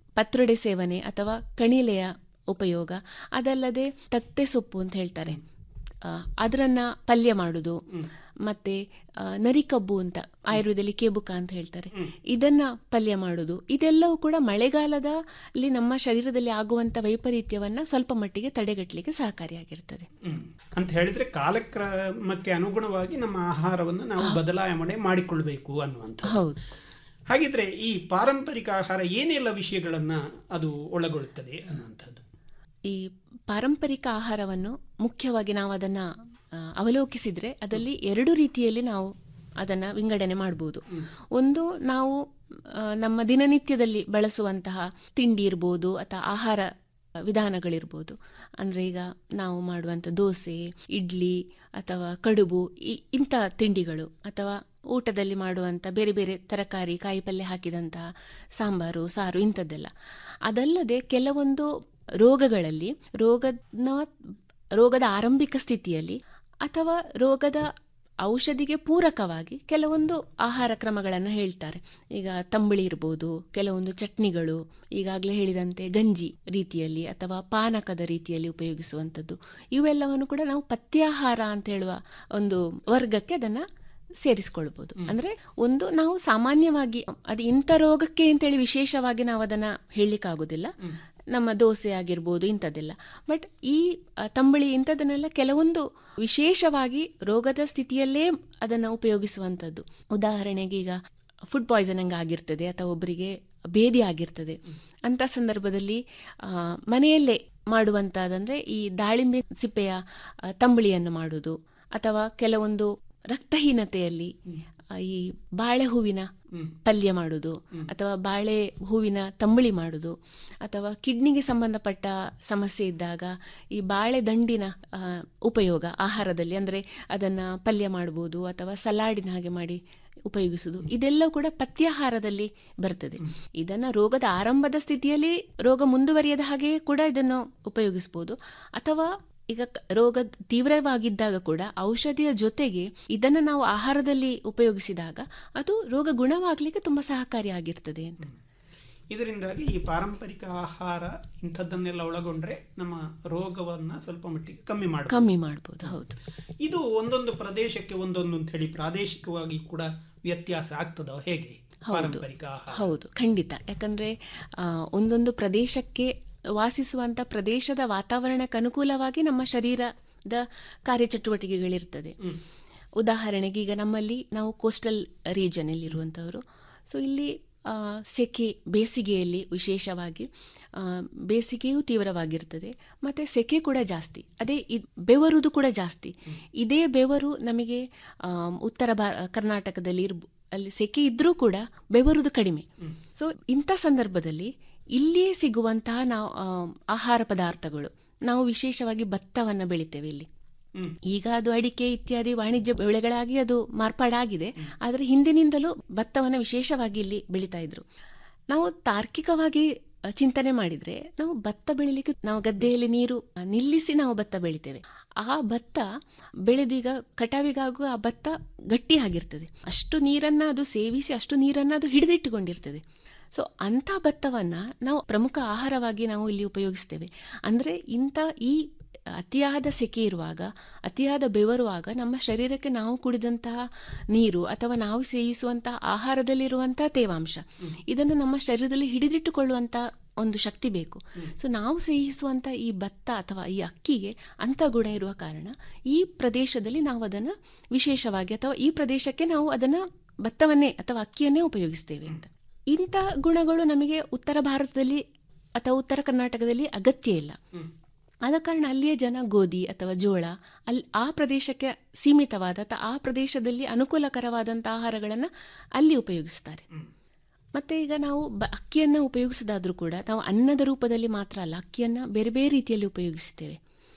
ಪತ್ರೊಡೆ ಸೇವನೆ ಅಥವಾ ಕಣಿಲೆಯ ಉಪಯೋಗ ಅದಲ್ಲದೆ ತತ್ತೆ ಸೊಪ್ಪು ಅಂತ ಹೇಳ್ತಾರೆ ಆ, ಅದರನ್ನ ಪಲ್ಯ ಮಾಡುದು ಮತ್ತೆ ಆ, ನರಿಕಬ್ಬು ಅಂತ ಆಯುರ್ವೇದದಲ್ಲಿ ಕೇಬುಕ ಅಂತ ಹೇಳ್ತಾರೆ ಇದನ್ನ ಪಲ್ಯ ಮಾಡುದು ಇದೆಲ್ಲವೂ ಕೂಡ ಮಳೆಗಾಲದಲ್ಲಿ ನಮ್ಮ ಶರೀರದಲ್ಲಿ ಆಗುವಂತ ವೈಪರೀತ್ಯವನ್ನ ಸ್ವಲ್ಪ ಮಟ್ಟಿಗೆ ತಡೆಗಟ್ಟಲಿಕ್ಕೆ ಸಹಕಾರಿಯಾಗಿರ್ತದೆ ಹ್ಮ್. ಅಂತ ಹೇಳಿದ್ರೆ ಕಾಲಕ್ರಮಕ್ಕೆ ಅನುಗುಣವಾಗಿ ನಮ್ಮ ಆಹಾರವನ್ನು ನಾವು ಬದಲಾವಣೆ ಮಾಡಿಕೊಳ್ಬೇಕು ಅನ್ನುವಂಥ ಹೌದು ಹಾಗಿದ್ರೆ ಈ ಪಾರಂಪರಿಕ ಆಹಾರ ಏನೆಲ್ಲ ವಿಷಯಗಳನ್ನ ಅದು ಒಳಗೊಳ್ಳುತ್ತದೆ ಅನ್ನುವಂಥದ್ದು ಈ ಪಾರಂಪರಿಕ ಆಹಾರವನ್ನು ಮುಖ್ಯವಾಗಿ ನಾವು ಅದನ್ನ ಆ, ಅವಲೋಕಿಸಿದ್ರೆ ಅದರಲ್ಲಿ ಎರಡು ರೀತಿಯಲ್ಲಿ ನಾವು ಅದನ್ನ ವಿಂಗಡಣೆ ಮಾಡಬಹುದು ಒಂದು ನಾವು ಆ, ನಮ್ಮ ದಿನನಿತ್ಯದಲ್ಲಿ ಬಳಸುವಂತಹ ತಿಂಡಿ ಇರ್ಬೋದು ಅಥವಾ ಆಹಾರ ವಿಧಾನಗಳಿರ್ಬೋದು ಅಂದರೆ ಈಗ ನಾವು ಮಾಡುವಂಥ ದೋಸೆ ಇಡ್ಲಿ ಅಥವಾ ಕಡುಬು ಈ- ಇಂಥ ತಿಂಡಿಗಳು ಅಥವಾ ಊಟದಲ್ಲಿ ಮಾಡುವಂಥ ಬೇರೆ ಬೇರೆ ತರಕಾರಿ ಕಾಯಿಪಲ್ಯ ಹಾಕಿದಂತಹ ಸಾಂಬಾರು ಸಾರು ಇಂಥದ್ದೆಲ್ಲ ಅದಲ್ಲದೆ ಕೆಲವೊಂದು ರೋಗಗಳಲ್ಲಿ ರೋಗದ ರೋಗದ ಆರಂಭಿಕ ಸ್ಥಿತಿಯಲ್ಲಿ ಅಥವಾ ರೋಗದ ಔಷಧಿಗೆ ಪೂರಕವಾಗಿ ಕೆಲವೊಂದು ಆಹಾರ ಕ್ರಮಗಳನ್ನು ಹೇಳ್ತಾರೆ ಈಗ ತಂಬಳಿ ಇರ್ಬೋದು ಕೆಲವೊಂದು ಚಟ್ನಿಗಳು ಈಗಾಗಲೇ ಹೇಳಿದಂತೆ ಗಂಜಿ ರೀತಿಯಲ್ಲಿ ಅಥವಾ ಪಾನಕದ ರೀತಿಯಲ್ಲಿ ಉಪಯೋಗಿಸುವಂಥದ್ದು ಇವೆಲ್ಲವನ್ನು ಕೂಡ ನಾವು ಪಥ್ಯಾಹಾರ ಅಂತ ಹೇಳುವ ಒಂದು ವರ್ಗಕ್ಕೆ ಅದನ್ನ ಸೇರಿಸ್ಕೊಳ್ಬೋದು ಅಂದ್ರೆ ಒಂದು ನಾವು ಸಾಮಾನ್ಯವಾಗಿ ಅದು ಇಂಥ ರೋಗಕ್ಕೆ ಅಂತೇಳಿ ವಿಶೇಷವಾಗಿ ನಾವು ಅದನ್ನ ಹೇಳಲಿಕ್ಕಾಗೋದಿಲ್ಲ ನಮ್ಮ ದೋಸೆ ಆಗಿರ್ಬೋದು ಇಂಥದ್ದೆಲ್ಲ ಬಟ್ ಈ ಆ, ತಂಬಳಿ ಇಂಥದನ್ನೆಲ್ಲ ಕೆಲವೊಂದು ವಿಶೇಷವಾಗಿ ರೋಗದ ಸ್ಥಿತಿಯಲ್ಲೇ ಅದನ್ನು ಉಪಯೋಗಿಸುವಂಥದ್ದು ಉದಾಹರಣೆಗೆ ಈಗ ಫುಡ್ ಪಾಯ್ಸನಿಂಗ್ ಆಗಿರ್ತದೆ ಅಥವಾ ಒಬ್ಬರಿಗೆ ಭೇದಿ ಆಗಿರ್ತದೆ ಅಂತ ಸಂದರ್ಭದಲ್ಲಿ ಆ, ಮನೆಯಲ್ಲೇ ಮಾಡುವಂತಹದಂದ್ರೆ ಈ ದಾಳಿಂಬೆ ಸಿಪ್ಪೆಯ ಆ, ತಂಬಳಿಯನ್ನು ಮಾಡುವುದು ಅಥವಾ ಕೆಲವೊಂದು ರಕ್ತಹೀನತೆಯಲ್ಲಿ ಆ, ಈ ಬಾಳೆ ಹೂವಿನ ಪಲ್ಯ ಮಾಡುವುದು ಅಥವಾ ಬಾಳೆ ಹೂವಿನ ತಂಬಳಿ ಮಾಡುವುದು ಅಥವಾ ಕಿಡ್ನಿಗೆ ಸಂಬಂಧಪಟ್ಟ ಸಮಸ್ಯೆ ಇದ್ದಾಗ ಈ ಬಾಳೆ ದಂಡಿನ ಆ, ಉಪಯೋಗ ಆಹಾರದಲ್ಲಿ ಅಂದರೆ ಅದನ್ನು ಪಲ್ಯ ಮಾಡ್ಬೋದು ಅಥವಾ ಸಲಾಡಿನ ಹಾಗೆ ಮಾಡಿ ಉಪಯೋಗಿಸುವುದು ಇದೆಲ್ಲ ಕೂಡ ಪಥ್ಯಾಹಾರದಲ್ಲಿ ಬರ್ತದೆ ಇದನ್ನ ರೋಗದ ಆರಂಭದ ಸ್ಥಿತಿಯಲ್ಲಿ ರೋಗ ಮುಂದುವರಿಯದ ಹಾಗೆ ಕೂಡ ಇದನ್ನು ಉಪಯೋಗಿಸಬಹುದು ಅಥವಾ ಈಗ ಕ- ರೋಗ ತೀವ್ರವಾಗಿದ್ದಾಗ ಕೂಡ ಔಷಧಿಯ ಜೊತೆಗೆ ಇದನ್ನು ನಾವು ಆಹಾರದಲ್ಲಿ ಉಪಯೋಗಿಸಿದಾಗ ಅದು ರೋಗ ಗುಣವಾಗಲಿಕ್ಕೆ ತುಂಬಾ ಸಹಕಾರಿಯಾಗಿರ್ತದೆ ಅಂತ ಇದರಿಂದಾಗಿ ಈ ಪಾರಂಪರಿಕ ಆಹಾರ ಇಂಥದ್ದನ್ನೆಲ್ಲ ಒಳಗೊಂಡ್ರೆ ನಮ್ಮ ರೋಗವನ್ನ ಸ್ವಲ್ಪ ಮಟ್ಟಿಗೆ ಕಮ್ಮಿ ಮಾಡಬಹುದು ಕಮ್ಮಿ ಮಾಡ್ಬೋದು ಹೌದು ಇದು ಒಂದೊಂದು ಪ್ರದೇಶಕ್ಕೆ ಒಂದೊಂದು ಅಂತ ಹೇಳಿ ಪ್ರಾದೇಶಿಕವಾಗಿ ಕೂಡ ವ್ಯತ್ಯಾಸ ಆಗ್ತದೋ ಹೇಗೆ ಹೌದು ಪಾರಂಪರಿಕ ಆಹಾರ ಹೌದು ಖಂಡಿತ ಯಾಕಂದ್ರೆ ಆ, ಒಂದೊಂದು ಪ್ರದೇಶಕ್ಕೆ ವಾಸಿಸುವಂತ ಪ್ರದೇಶದ ವಾತಾವರಣಕ್ಕೆ ಅನುಕೂಲವಾಗಿ ನಮ್ಮ ಶರೀರದ ಕಾರ್ಯಚಟುವಟಿಕೆಗಳಿರ್ತದೆ ಉದಾಹರಣೆಗೆ ಈಗ ನಮ್ಮಲ್ಲಿ ನಾವು ಕೋಸ್ಟಲ್ ರೀಜನ್ ಅಲ್ಲಿ ಇರುವಂತವರು ಸೊ ಇಲ್ಲಿ ಆ, ಸೆಕೆ ಬೇಸಿಗೆಯಲ್ಲಿ ವಿಶೇಷವಾಗಿ ಆ, ಬೇಸಿಗೆಯೂ ತೀವ್ರವಾಗಿರ್ತದೆ ಮತ್ತೆ ಸೆಕೆ ಕೂಡ ಜಾಸ್ತಿ ಅದೇ ಇದ್- ಬೆವರುದು ಕೂಡ ಜಾಸ್ತಿ ಇದೇ ಬೆವರು ನಮಗೆ ಆ, ಉತ್ತರ ಭಾ ಕರ್ನಾಟಕದಲ್ಲಿ ಇರ್ಬ ಅಲ್ಲಿ ಸೆಕೆ ಇದ್ರೂ ಕೂಡ ಬೆವರುದು ಕಡಿಮೆ ಸೊ ಇಂಥ ಸಂದರ್ಭದಲ್ಲಿ ಇಲ್ಲಿಯೇ ಸಿಗುವಂತಹ ನಾವು ಆ, ಆಹಾರ ಪದಾರ್ಥಗಳು ನಾವು ವಿಶೇಷವಾಗಿ ಭತ್ತವನ್ನು ಬೆಳಿತೇವೆ ಇಲ್ಲಿ ಈಗ ಅದು ಅಡಿಕೆ ಇತ್ಯಾದಿ ವಾಣಿಜ್ಯ ಬೆಳೆಗಳಾಗಿ ಅದು ಮಾರ್ಪಾಡಾಗಿದೆ ಆದರೆ ಹಿಂದಿನಿಂದಲೂ ಭತ್ತವನ್ನು ವಿಶೇಷವಾಗಿ ಇಲ್ಲಿ ಬೆಳೀತಾ ಇದ್ರು ನಾವು ತಾರ್ಕಿಕವಾಗಿ ಅ, ಚಿಂತನೆ ಮಾಡಿದ್ರೆ ನಾವು ಭತ್ತ ಬೆಳಿಲಿಕ್ಕೆ ನಾವು ಗದ್ದೆಯಲ್ಲಿ ನೀರು ಅ, ನಿಲ್ಲಿಸಿ ನಾವು ಭತ್ತ ಬೆಳಿತೇವೆ ಆ ಭತ್ತ ಬೆಳೆದು ಈಗ ಕಟಾವಿಗಾಗುವ ಆ ಭತ್ತ ಗಟ್ಟಿಯಾಗಿರ್ತದೆ ಅಷ್ಟು ನೀರನ್ನ ಅದು ಸೇವಿಸಿ ಅಷ್ಟು ನೀರನ್ನ ಅದು ಹಿಡಿದಿಟ್ಟುಕೊಂಡಿರ್ತದೆ ಸೊ ಅಂಥ ಭತ್ತವನ್ನ ನಾವು ಪ್ರಮುಖ ಆಹಾರವಾಗಿ ನಾವು ಇಲ್ಲಿ ಉಪಯೋಗಿಸ್ತೇವೆ ಅಂದ್ರೆ ಇಂಥ ಈ ಅತಿಯಾದ ಸೆಕೆ ಇರುವಾಗ ಅತಿಯಾದ ಬೆವರುವಾಗ ನಮ್ಮ ಶರೀರಕ್ಕೆ ನಾವು ಕುಡಿದಂತಹ ನೀರು ಅಥವಾ ನಾವು ಸೇವಿಸುವಂತಹ ಆಹಾರದಲ್ಲಿರುವಂತಹ ತೇವಾಂಶ ಇದನ್ನು ನಮ್ಮ ಶರೀರದಲ್ಲಿ ಹಿಡಿದಿಟ್ಟುಕೊಳ್ಳುವಂತ ಒಂದು ಶಕ್ತಿ ಬೇಕು ಸೊ ನಾವು ಸೇವಿಸುವಂತ ಈ ಭತ್ತ ಅಥವಾ ಈ ಅಕ್ಕಿಗೆ ಅಂತ ಗುಣ ಇರುವ ಕಾರಣ ಈ ಪ್ರದೇಶದಲ್ಲಿ ನಾವು ಅದನ್ನು ವಿಶೇಷವಾಗಿ ಅಥವಾ ಈ ಪ್ರದೇಶಕ್ಕೆ ನಾವು ಅದನ್ನ ಭತ್ತವನ್ನೇ ಅಥವಾ ಅಕ್ಕಿಯನ್ನೇ ಉಪಯೋಗಿಸ್ತೇವೆ ಅಂತ ಇಂಥ ಗುಣಗಳು ನಮಗೆ ಉತ್ತರ ಭಾರತದಲ್ಲಿ ಅಥವಾ ಉತ್ತರ ಕರ್ನಾಟಕದಲ್ಲಿ ಅಗತ್ಯ ಇಲ್ಲ ಆದ ಕಾರಣ ಅಲ್ಲಿಯ ಜನ ಗೋಧಿ ಅಥವಾ ಜೋಳ ಅಲ್ಲಿ ಆ ಪ್ರದೇಶಕ್ಕೆ ಸೀಮಿತವಾದ ಅಥವಾ ಆ ಪ್ರದೇಶದಲ್ಲಿ ಅನುಕೂಲಕರವಾದಂಥ ಆಹಾರಗಳನ್ನು ಅಲ್ಲಿ ಉಪಯೋಗಿಸ್ತಾರೆ ಮತ್ತೆ ಈಗ ನಾವು ಬ ಅಕ್ಕಿಯನ್ನ ಉಪಯೋಗಿಸೋದಾದ್ರೂ ಕೂಡ ನಾವು ಅನ್ನದ ರೂಪದಲ್ಲಿ ಮಾತ್ರ ಅಲ್ಲ ಅಕ್ಕಿಯನ್ನ ಬೇರೆ ಬೇರೆ ರೀತಿಯಲ್ಲಿ ಉಪಯೋಗಿಸ್ತೇವೆ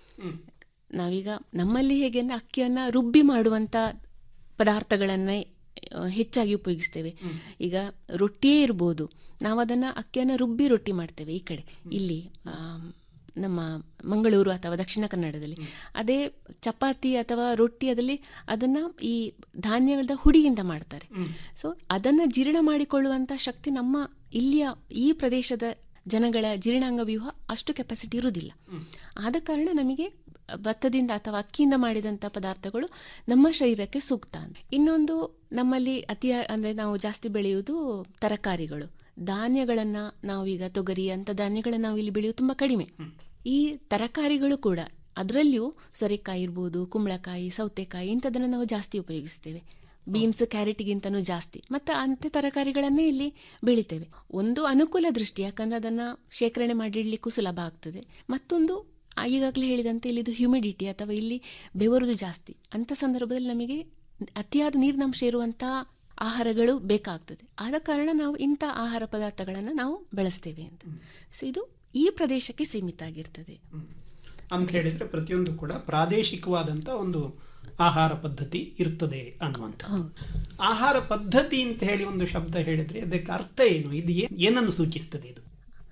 ನಾವೀಗ ನಮ್ಮಲ್ಲಿ ಹೇಗೆ ಅಂದ್ರೆ ಅಕ್ಕಿಯನ್ನ ರುಬ್ಬಿ ಮಾಡುವಂತ ಪದಾರ್ಥಗಳನ್ನೇ ಆ, ಹೆಚ್ಚಾಗಿ ಉಪಯೋಗಿಸ್ತೇವೆ ಈಗ ರೊಟ್ಟಿಯೇ ಇರ್ಬೋದು ನಾವು ಅದನ್ನ ಅಕ್ಕಿಯನ್ನ ರುಬ್ಬಿ ರೊಟ್ಟಿ ಮಾಡ್ತೇವೆ ಈ ಕಡೆ ಇಲ್ಲಿ ಆ, ನಮ್ಮ ಮಂಗಳೂರು ಅಥವಾ ದಕ್ಷಿಣ ಕನ್ನಡದಲ್ಲಿ ಅದೇ ಚಪಾತಿ ಅಥವಾ ರೊಟ್ಟಿ ಅದಲ್ಲಿ ಅದನ್ನ ಈ ಧಾನ್ಯಗಳ ಹುಡಿಯಿಂದ ಮಾಡ್ತಾರೆ ಸೊ ಅದನ್ನ ಜೀರ್ಣ ಮಾಡಿಕೊಳ್ಳುವಂತ ಶಕ್ತಿ ನಮ್ಮ ಇಲ್ಲಿಯ ಈ ಪ್ರದೇಶದ ಜನಗಳ ಜೀರ್ಣಾಂಗ ವ್ಯೂಹ ಅಷ್ಟು ಕೆಪಾಸಿಟಿ ಇರುವುದಿಲ್ಲ ಆದ ಕಾರಣ ನಮಗೆ ಭತ್ತದಿಂದ ಅಥವಾ ಅಕ್ಕಿಯಿಂದ ಮಾಡಿದಂಥ ಪದಾರ್ಥಗಳು ನಮ್ಮ ಶರೀರಕ್ಕೆ ಸೂಕ್ತ ಇನ್ನೊಂದು ನಮ್ಮಲ್ಲಿ ಅತಿ ಅಂದರೆ ನಾವು ಜಾಸ್ತಿ ಬೆಳೆಯುವುದು ತರಕಾರಿಗಳು ಧಾನ್ಯಗಳನ್ನ ನಾವೀಗ ತೊಗರಿ ಅಂತ ಧಾನ್ಯಗಳನ್ನ ನಾವು ಇಲ್ಲಿ ಬೆಳೆಯುವುದು ತುಂಬ ಕಡಿಮೆ ಈ ತರಕಾರಿಗಳು ಕೂಡ ಅದರಲ್ಲಿಯೂ ಸೊರೆಕಾಯಿ ಇರ್ಬೋದು ಕುಂಬಳಕಾಯಿ ಸೌತೆಕಾಯಿ ಇಂಥದನ್ನು ನಾವು ಜಾಸ್ತಿ ಉಪಯೋಗಿಸ್ತೇವೆ ಬೀನ್ಸ್ ಕ್ಯಾರೆಟ್ಗಿಂತನೂ ಜಾಸ್ತಿ ಮತ್ತೆ ಅಂತೆ ತರಕಾರಿಗಳನ್ನೇ ಇಲ್ಲಿ ಬೆಳಿತೇವೆ ಒಂದು ಅನುಕೂಲ ದೃಷ್ಟಿ ಯಾಕಂದ್ರೆ ಅದನ್ನ ಶೇಖರಣೆ ಮಾಡಿಡ್ಲಿಕ್ಕೂ ಸುಲಭ ಆಗ್ತದೆ ಮತ್ತೊಂದು ಆ ಈಗಾಗಲೇ ಹೇಳಿದಂತೆ ಇಲ್ಲಿದು ಹ್ಯುಮಿಡಿಟಿ ಅಥವಾ ಇಲ್ಲಿ ಬೆವರುದು ಜಾಸ್ತಿ ಅಂತ ಸಂದರ್ಭದಲ್ಲಿ ನಮಗೆ ಅತಿಯಾದ ನೀರಿನಂಶ ಇರುವಂಥ ಆಹಾರಗಳು ಬೇಕಾಗ್ತದೆ ಆದ ಕಾರಣ ನಾವು ಇಂಥ ಆಹಾರ ಪದಾರ್ಥಗಳನ್ನು ನಾವು ಬೆಳೆಸ್ತೇವೆ ಅಂತ ಸೊ ಇದು ಈ ಪ್ರದೇಶಕ್ಕೆ ಸೀಮಿತ ಆಗಿರ್ತದೆ ಅಂತ ಹೇಳಿದ್ರೆ ಪ್ರತಿಯೊಂದು ಕೂಡ ಪ್ರಾದೇಶಿಕವಾದಂತ ಒಂದು ಆಹಾರ ಪದ್ಧತಿ ಇರ್ತದೆ ಅನ್ನುವಂಥ ಆಹಾರ ಪದ್ಧತಿ ಅಂತ ಹೇಳಿ ಒಂದು ಶಬ್ದ ಹೇಳಿದ್ರೆ ಅದಕ್ಕೆ ಅರ್ಥ ಏನು ಇದು ಏ- ಏನನ್ನು ಸೂಚಿಸ್ತದೆ ಇದು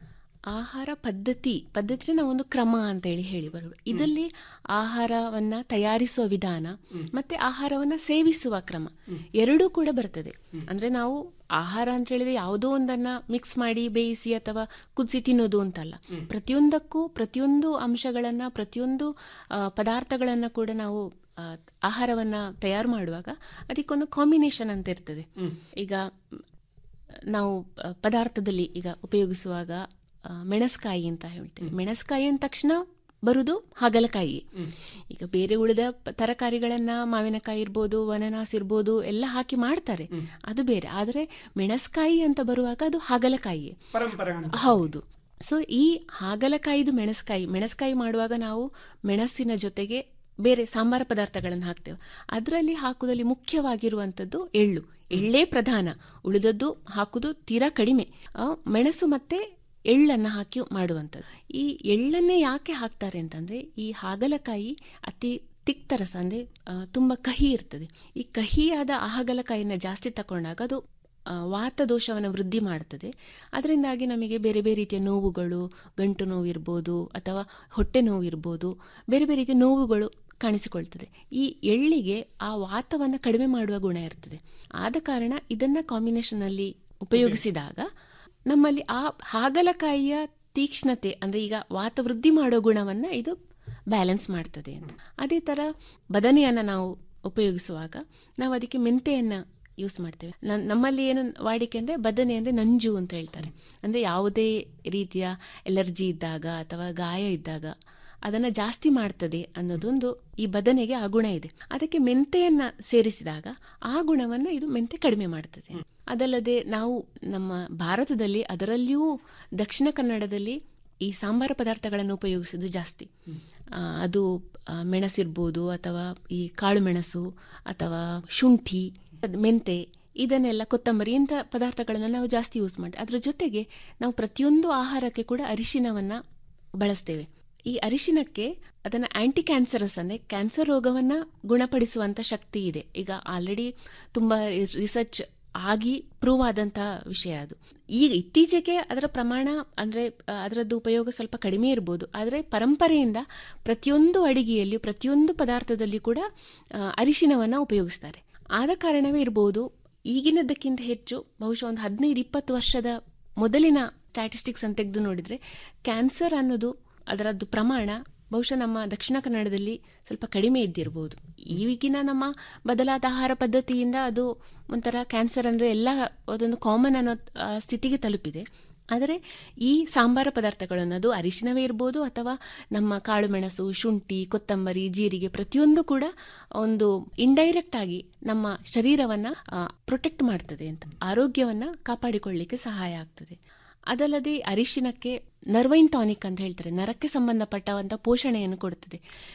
ಆಹಾರ ಪದ್ಧತಿ ಪದ್ಧತಿ ನಾವು ಒಂದು ಕ್ರಮ ಅಂತ ಹೇಳಿ ಹೇಳಿ ಬರೋದು ಇದರಲ್ಲಿ ಆಹಾರವನ್ನ ತಯಾರಿಸುವ ವಿಧಾನ ಮತ್ತೆ ಆಹಾರವನ್ನ ಸೇವಿಸುವ ಕ್ರಮ ಎರಡೂ ಕೂಡ ಬರ್ತದೆ ಅಂದ್ರೆ ನಾವು ಆಹಾರ ಅಂತ ಹೇಳಿದ್ರೆ ಯಾವುದೋ ಒಂದನ್ನ ಮಿಕ್ಸ್ ಮಾಡಿ ಬೇಯಿಸಿ ಅಥವಾ ಕುದಿಸಿ ತಿನ್ನೋದು ಅಂತಲ್ಲ ಪ್ರತಿಯೊಂದಕ್ಕೂ ಪ್ರತಿಯೊಂದು ಅಂಶಗಳನ್ನ ಪ್ರತಿಯೊಂದು ಆ, ಪದಾರ್ಥಗಳನ್ನ ಕೂಡ ನಾವು ಆ, ಆಹಾರವನ್ನ ತಯಾರು ಮಾಡುವಾಗ ಅದಕ್ಕೊಂದು ಕಾಂಬಿನೇಷನ್ ಅಂತ ಇರ್ತದೆ ಈಗ ಮ್, ನಾವು ಆ, ಪದಾರ್ಥದಲ್ಲಿ ಈಗ ಉಪಯೋಗಿಸುವಾಗ ಆ, ಮೆಣಸ್ಕಾಯಿ ಅಂತ ಹೇಳ್ತೇವೆ ಮೆಣಸ್ಕಾಯಿ ಅಂದ ತಕ್ಷಣ ಬರುದು ಹಾಗಲಕಾಯಿ ಈಗ ಬೇರೆ ಉಳಿದ ಪ- ತರಕಾರಿಗಳನ್ನ ಮಾವಿನಕಾಯಿ ಇರ್ಬೋದು ವನನಾಸ್ ಇರ್ಬೋದು ಎಲ್ಲ ಹಾಕಿ ಮಾಡ್ತಾರೆ ಅದು ಬೇರೆ ಆದರೆ ಮೆಣಸ್ಕಾಯಿ ಅಂತ ಬರುವಾಗ ಅದು ಹಾಗಲಕಾಯಿ ಪರಂಪರೆ ಅಂತ ಹೌದು ಸೊ ಈ ಹಾಗಲಕಾಯಿದು ಮೆಣಸ್ಕಾಯಿ ಮೆಣಸ್ಕಾಯಿ ಮಾಡುವಾಗ ನಾವು ಮೆಣಸಿನ ಜೊತೆಗೆ ಬೇರೆ ಸಾಂಬಾರ ಪದಾರ್ಥಗಳನ್ನು ಹಾಕ್ತೇವೆ ಅದರಲ್ಲಿ ಹಾಕುದಲ್ಲಿ ಮುಖ್ಯವಾಗಿರುವಂಥದ್ದು ಎಳ್ಳು ಎಳ್ಳೇ ಪ್ರಧಾನ ಉಳಿದದ್ದು ಹಾಕುದು ತೀರಾ ಕಡಿಮೆ ಆ, ಮೆಣಸು ಮತ್ತೆ ಎಳ್ಳನ್ನ ಹಾಕಿ ಮಾಡುವಂಥದ್ದು ಈ ಎಳ್ಳನ್ನೇ ಯಾಕೆ ಹಾಕ್ತಾರೆ ಅಂತಂದ್ರೆ ಈ ಹಾಗಲಕಾಯಿ ಅತಿ ತಿಕ್ತರಸ ಅಂದ್ರೆ ಆ, ತುಂಬಾ ಕಹಿ ಇರ್ತದೆ ಈ ಕಹಿಯಾದ ಹಾಗಲಕಾಯಿನ ಜಾಸ್ತಿ ತಕೊಂಡಾಗ ಅದು ಆ, ವಾತ ದೋಷವನ್ನು ವೃದ್ಧಿ ಮಾಡ್ತದೆ ಅದರಿಂದಾಗಿ ನಮಗೆ ಬೇರೆ ಬೇರೆ ರೀತಿಯ ನೋವುಗಳು ಗಂಟು ನೋವು ಇರ್ಬೋದು ಅಥವಾ ಹೊಟ್ಟೆ ನೋವು ಇರ್ಬೋದು ಬೇರೆ ಬೇರೆ ರೀತಿಯ ನೋವುಗಳು ಕಾಣಿಸಿಕೊಳ್ತದೆ ಈ ಎಳ್ಳಿಗೆ ಆ ವಾತವನ್ನು ಕಡಿಮೆ ಮಾಡುವ ಗುಣ ಇರ್ತದೆ ಆದ ಕಾರಣ ಇದನ್ನ ಕಾಂಬಿನೇಷನ್ ಅಲ್ಲಿ ಉಪಯೋಗಿಸಿದಾಗ ನಮ್ಮಲ್ಲಿ ಆ ಹಾಗಲಕಾಯಿಯ ತೀಕ್ಷ್ಣತೆ ಅಂದ್ರೆ ಈಗ ವಾತ ವೃದ್ಧಿ ಮಾಡೋ ಗುಣವನ್ನ ಇದು ಬ್ಯಾಲೆನ್ಸ್ ಮಾಡ್ತದೆ ಅಂತ ಅದೇ ತರ ಬದನೆಯನ್ನ ನಾವು ಉಪಯೋಗಿಸುವಾಗ ನಾವು ಅದಕ್ಕೆ ಮೆಂತೆಯನ್ನ ಯೂಸ್ ಮಾಡ್ತೇವೆ ನ- ನಮ್ಮಲ್ಲಿ ಏನು ವಾಡಿಕೆ ಅಂದ್ರೆ ಬದನೆ ಅಂದ್ರೆ ನಂಜು ಅಂತ ಹೇಳ್ತಾರೆ ಅಂದ್ರೆ ಯಾವುದೇ ರೀತಿಯ ಎಲರ್ಜಿ ಇದ್ದಾಗ ಅಥವಾ ಗಾಯ ಇದ್ದಾಗ ಅದನ್ನ ಜಾಸ್ತಿ ಮಾಡ್ತದೆ ಅನ್ನೋದೊಂದು ಈ ಬದನೆಗೆ ಆ ಗುಣ ಇದೆ ಅದಕ್ಕೆ ಮೆಂತೆಯನ್ನ ಸೇರಿಸಿದಾಗ ಆ ಗುಣವನ್ನ ಇದು ಮೆಂತೆ ಕಡಿಮೆ ಮಾಡ್ತದೆ ಅದಲ್ಲದೆ ನಾವು ನಮ್ಮ ಭಾರತದಲ್ಲಿ ಅದರಲ್ಲಿಯೂ ದಕ್ಷಿಣ ಕನ್ನಡದಲ್ಲಿ ಈ ಸಾಂಬಾರ ಪದಾರ್ಥಗಳನ್ನು ಉಪಯೋಗಿಸೋದು ಜಾಸ್ತಿ ಆ, ಅದು ಆ, ಮೆಣಸಿರ್ಬೋದು ಅಥವಾ ಈ ಕಾಳು ಮೆಣಸು ಅಥವಾ ಶುಂಠಿ ಅದ್ ಮೆಂತೆ ಇದನ್ನೆಲ್ಲ ಕೊತ್ತಂಬರಿ ಇಂಥ ಪದಾರ್ಥಗಳನ್ನು ನಾವು ಜಾಸ್ತಿ ಯೂಸ್ ಮಾಡ್ತೇವೆ ಅದರ ಜೊತೆಗೆ ನಾವು ಪ್ರತಿಯೊಂದು ಆಹಾರಕ್ಕೆ ಕೂಡ ಅರಿಶಿನವನ್ನ ಬಳಸ್ತೇವೆ ಈ ಅರಿಶಿನಕ್ಕೆ ಅದನ್ನ ಆಂಟಿ ಕ್ಯಾನ್ಸರಸ್ ಅಂದ್ರೆ ಕ್ಯಾನ್ಸರ್ ರೋಗವನ್ನ ಗುಣಪಡಿಸುವಂತ ಶಕ್ತಿ ಇದೆ ಈಗ ಆಲ್ರೆಡಿ ತುಂಬಾ ರಿಸರ್ಚ್ ಆಗಿ ಪ್ರೂವ್ ಆದಂತಹ ವಿಷಯ ಅದು ಈಗ ಇತ್ತೀಚೆಗೆ ಅದರ ಪ್ರಮಾಣ ಅಂದ್ರೆ ಆ, ಅದರದ್ದು ಉಪಯೋಗ ಸ್ವಲ್ಪ ಕಡಿಮೆ ಇರ್ಬೋದು ಆದರೆ ಪರಂಪರೆಯಿಂದ ಪ್ರತಿಯೊಂದು ಅಡಿಗೆಯಲ್ಲಿಯೂ ಪ್ರತಿಯೊಂದು ಪದಾರ್ಥದಲ್ಲಿ ಕೂಡ ಆ, ಅರಿಶಿನವನ್ನ ಉಪಯೋಗಿಸ್ತಾರೆ ಆದ ಕಾರಣವೇ ಇರ್ಬೋದು ಈಗಿನದಕ್ಕಿಂತ ಹೆಚ್ಚು ಬಹುಶಃ ಒಂದು ಹದಿನೈದು ಇಪ್ಪತ್ತು ವರ್ಷದ ಮೊದಲಿನ ಸ್ಟ್ಯಾಟಿಸ್ಟಿಕ್ಸ್ ಅಂತ ತೆಗೆದು ನೋಡಿದ್ರೆ ಕ್ಯಾನ್ಸರ್ ಅನ್ನೋದು ಅದರದ್ದು ಪ್ರಮಾಣ ಬಹುಶಃ ನಮ್ಮ ದಕ್ಷಿಣ ಕನ್ನಡದಲ್ಲಿ ಸ್ವಲ್ಪ ಕಡಿಮೆ ಇದ್ದಿರಬಹುದು ಈಗಿನ ನಮ್ಮ ಬದಲಾದ ಆಹಾರ ಪದ್ಧತಿಯಿಂದ ಅದು ಒಂಥರ ಕ್ಯಾನ್ಸರ್ ಅಂದ್ರೆ ಎಲ್ಲ ಅದೊಂದು ಕಾಮನ್ ಅನ್ನೋ ಆ, ಸ್ಥಿತಿಗೆ ತಲುಪಿದೆ ಆದರೆ ಈ ಸಾಂಬಾರ ಪದಾರ್ಥಗಳನ್ನು ಅದು ಅರಿಶಿನವೇ ಇರ್ಬೋದು ಅಥವಾ ನಮ್ಮ ಕಾಳುಮೆಣಸು ಶುಂಠಿ ಕೊತ್ತಂಬರಿ ಜೀರಿಗೆ ಪ್ರತಿಯೊಂದು ಕೂಡ ಒಂದು ಇಂಡೈರೆಕ್ಟ್ ಆಗಿ ನಮ್ಮ ಶರೀರವನ್ನ ಪ್ರೊಟೆಕ್ಟ್ ಮಾಡ್ತದೆ ಅಂತ ಆರೋಗ್ಯವನ್ನ ಕಾಪಾಡಿಕೊಳ್ಳಿಕ್ಕೆ ಸಹಾಯ ಆಗ್ತದೆ ಅದಲ್ಲದೆ ಅರಿಶಿನಕ್ಕೆ ನರ್ವೈನ್ ಟಾನಿಕ್ ಅಂತ ಹೇಳ್ತಾರೆ ನರಕ್ಕೆ ಸಂಬಂಧಪಟ್ಟವಂತ ಪೋಷಣೆಯನ್ನು ಕೊಡುತ್ತದೆ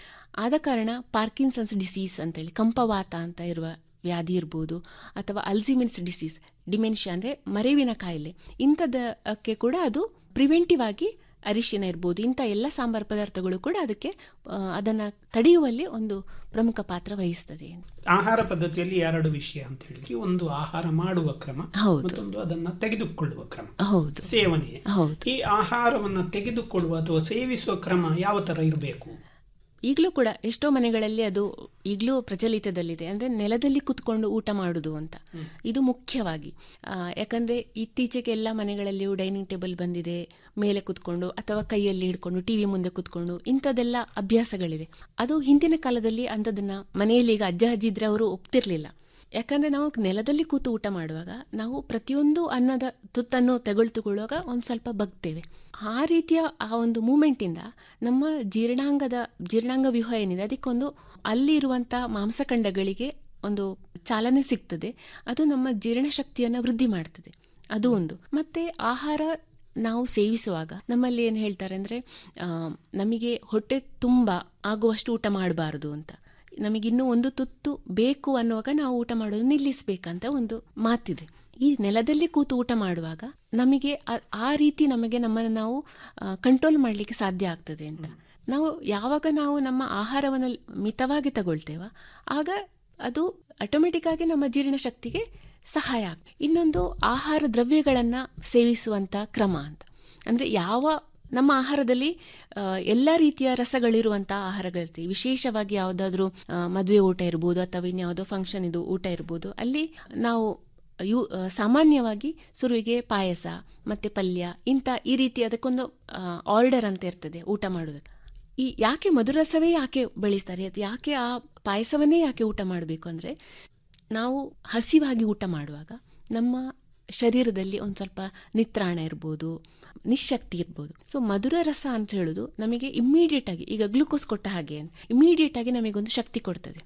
ಆದ ಕಾರಣ ಪಾರ್ಕಿನ್ಸನ್ಸ್ ಡಿಸೀಸ್ ಅಂತೇಳಿ ಕಂಪವಾತ ಅಂತ ಇರುವ ವ್ಯಾಧಿ ಇರ್ಬೋದು ಅಥವಾ ಅಲ್ಸಿಮೆನ್ಸ್ ಡಿಸೀಸ್ ಡಿಮೆನ್ಷಿಯಾ ಅಂದ್ರೆ ಮರೆವಿನ ಕಾಯಿಲೆ ಇಂಥದಕ್ಕೆ ಕೂಡ ಅದು ಪ್ರಿವೆಂಟಿವ್ ಆಗಿ ಅರಿಶಿನ ಇರ್ಬೋದು ಇಂಥ ಎಲ್ಲ ಸಾಂಬಾರ್ ಪದಾರ್ಥಗಳು ಕೂಡ ಅದಕ್ಕೆ ಆ, ಅದನ್ನ ತಡೆಯುವಲ್ಲಿ ಒಂದು ಪ್ರಮುಖ ಪಾತ್ರ ವಹಿಸ್ತದೆ ಆಹಾರ ಪದ್ಧತಿಯಲ್ಲಿ ಎರಡು ವಿಷಯ ಅಂತ ಹೇಳಿದ್ರಿ ಒಂದು ಆಹಾರ ಮಾಡುವ ಕ್ರಮ ಹೌದು. ಮತ್ತೊಂದು ಅದನ್ನ ತೆಗೆದುಕೊಳ್ಳುವ ಕ್ರಮ ಹೌದು ಸೇವನೆ ಹೌದು ಈ ಆಹಾರವನ್ನ ತೆಗೆದುಕೊಳ್ಳುವ ಅಥವಾ ಸೇವಿಸುವ ಕ್ರಮ ಯಾವ ತರ ಇರಬೇಕು ಈಗಲೂ ಕೂಡ ಎಷ್ಟೋ ಮನೆಗಳಲ್ಲಿ ಅದು ಈಗಲೂ ಪ್ರಚಲಿತದಲ್ಲಿದೆ ಅಂದ್ರೆ ನೆಲದಲ್ಲಿ ಕುತ್ಕೊಂಡು ಊಟ ಮಾಡುದು ಅಂತ ಇದು ಮುಖ್ಯವಾಗಿ ಆ, ಯಾಕಂದ್ರೆ ಇತ್ತೀಚೆಗೆ ಎಲ್ಲ ಮನೆಗಳಲ್ಲಿಯೂ ಡೈನಿಂಗ್ ಟೇಬಲ್ ಬಂದಿದೆ ಮೇಲೆ ಕುತ್ಕೊಂಡು ಅಥವಾ ಕೈಯಲ್ಲಿ ಹಿಡ್ಕೊಂಡು ಟಿವಿ ಮುಂದೆ ಕುತ್ಕೊಂಡು ಇಂಥದ್ದೆಲ್ಲ ಅಭ್ಯಾಸಗಳಿದೆ ಅದು ಹಿಂದಿನ ಕಾಲದಲ್ಲಿ ಅಂಥದನ್ನ ಮನೆಯಲ್ಲಿ ಈಗ ಅಜ್ಜ ಅಜ್ಜಿ ಇದ್ರೆ ಅವರು ಒಪ್ತಿರ್ಲಿಲ್ಲ ಯಾಕಂದ್ರೆ ನಾವು ನೆಲದಲ್ಲಿ ಕೂತು ಊಟ ಮಾಡುವಾಗ ನಾವು ಪ್ರತಿಯೊಂದು ಅನ್ನದ ತುತ್ತನ್ನು ತೆಗೆದುಕೊಳ್ಳುವಾಗ ಒಂದು ಸ್ವಲ್ಪ ಬಗ್ತೇವೆ ಆ ರೀತಿಯ ಆ ಒಂದು ಮೂಮೆಂಟಿಂದ ನಮ್ಮ ಜೀರ್ಣಾಂಗದ ಜೀರ್ಣಾಂಗ ವ್ಯೂಹ ಏನಿದೆ ಅದಕ್ಕೊಂದು ಅಲ್ಲಿ ಇರುವಂಥ ಮಾಂಸಖಂಡಗಳಿಗೆ ಒಂದು ಚಾಲನೆ ಸಿಗ್ತದೆ ಅದು ನಮ್ಮ ಜೀರ್ಣಶಕ್ತಿಯನ್ನು ವೃದ್ಧಿ ಮಾಡ್ತದೆ ಅದು ಒಂದು ಮತ್ತೆ ಆಹಾರ ನಾವು ಸೇವಿಸುವಾಗ ನಮ್ಮಲ್ಲಿ ಏನು ಹೇಳ್ತಾರೆ ಅಂದರೆ ನಮಗೆ ಹೊಟ್ಟೆ ತುಂಬ ಆಗುವಷ್ಟು ಊಟ ಮಾಡಬಾರದು ಅಂತ ನಮಗಿನ್ನೂ ಒಂದು ತುತ್ತು ಬೇಕು ಅನ್ನುವಾಗ ನಾವು ಊಟ ಮಾಡೋದು ನಿಲ್ಲಿಸಬೇಕಂತ ಒಂದು ಮಾತಿದೆ ಈ ನೆಲದಲ್ಲಿ ಕೂತು ಊಟ ಮಾಡುವಾಗ ನಮಗೆ ಆ- ಆ ರೀತಿ ನಮಗೆ ನಮ್ಮನ್ನು ನಾವು ಕಂಟ್ರೋಲ್ ಮಾಡಲಿಕ್ಕೆ ಸಾಧ್ಯ ಆಗ್ತದೆ ಅಂತ ನಾವು ಯಾವಾಗ ನಾವು ನಮ್ಮ ಆಹಾರವನ್ನು ಮಿತವಾಗಿ ತಗೊಳ್ತೇವ ಆಗ ಅದು ಆಟೋಮೆಟಿಕ್ ಆಗಿ ನಮ್ಮ ಜೀರ್ಣಶಕ್ತಿಗೆ ಸಹಾಯ ಆಗ ಇನ್ನೊಂದು ಆಹಾರ ದ್ರವ್ಯಗಳನ್ನು ಸೇವಿಸುವಂತ ಕ್ರಮ ಅಂತ ಅಂದ್ರೆ ಯಾವ ನಮ್ಮ ಆಹಾರದಲ್ಲಿ ಆ, ಎಲ್ಲ ರೀತಿಯ ರಸಗಳಿರುವಂಥ ಆಹಾರಗಳಿರ್ತೀವಿ ವಿಶೇಷವಾಗಿ ಯಾವುದಾದ್ರೂ ಆ, ಮದುವೆ ಊಟ ಇರ್ಬೋದು ಅಥವಾ ಇನ್ಯಾವುದೋ ಫಂಕ್ಷನ್ ಇದು ಊಟ ಇರ್ಬೋದು ಅಲ್ಲಿ ನಾವು ಯು ಆ, ಸಾಮಾನ್ಯವಾಗಿ ಸುರುವಿಗೆ ಪಾಯಸ ಮತ್ತೆ ಪಲ್ಯ ಇಂಥ ಈ ರೀತಿ ಅದಕ್ಕೊಂದು ಆರ್ಡರ್ ಅಂತ ಇರ್ತದೆ ಊಟ ಮಾಡೋದಕ್ಕೆ ಈ ಯಾಕೆ ಮಧುರಸವೇ ಯಾಕೆ ಬೆಳೆಸ್ತಾರೆ ಅದು ಯಾಕೆ ಆ ಪಾಯಸವನ್ನೇ ಯಾಕೆ ಊಟ ಮಾಡಬೇಕು ಅಂದರೆ ನಾವು ಹಸಿವಾಗಿ ಊಟ ಮಾಡುವಾಗ ನಮ್ಮ ಶರೀರದಲ್ಲಿ ಒಂದು ಸ್ವಲ್ಪ ನಿತ್ರಾಣ ಇರ್ಬೋದು ನಿಶಕ್ತಿ ಇರ್ಬೋದು ಸೊ ಮಧುರ ರಸ ಅಂತ ಹೇಳೋದು ನಮಗೆ ಇಮ್ಮಿಡಿಯೇಟ್ ಆಗಿ ಈಗ ಗ್ಲೂಕೋಸ್ ಕೊಟ್ಟ ಹಾಗೆ ಇಮ್ಮಿಡಿಯೇಟ್ ಆಗಿ ನಮಗೊಂದು ಶಕ್ತಿ ಕೊಡ್ತದೆ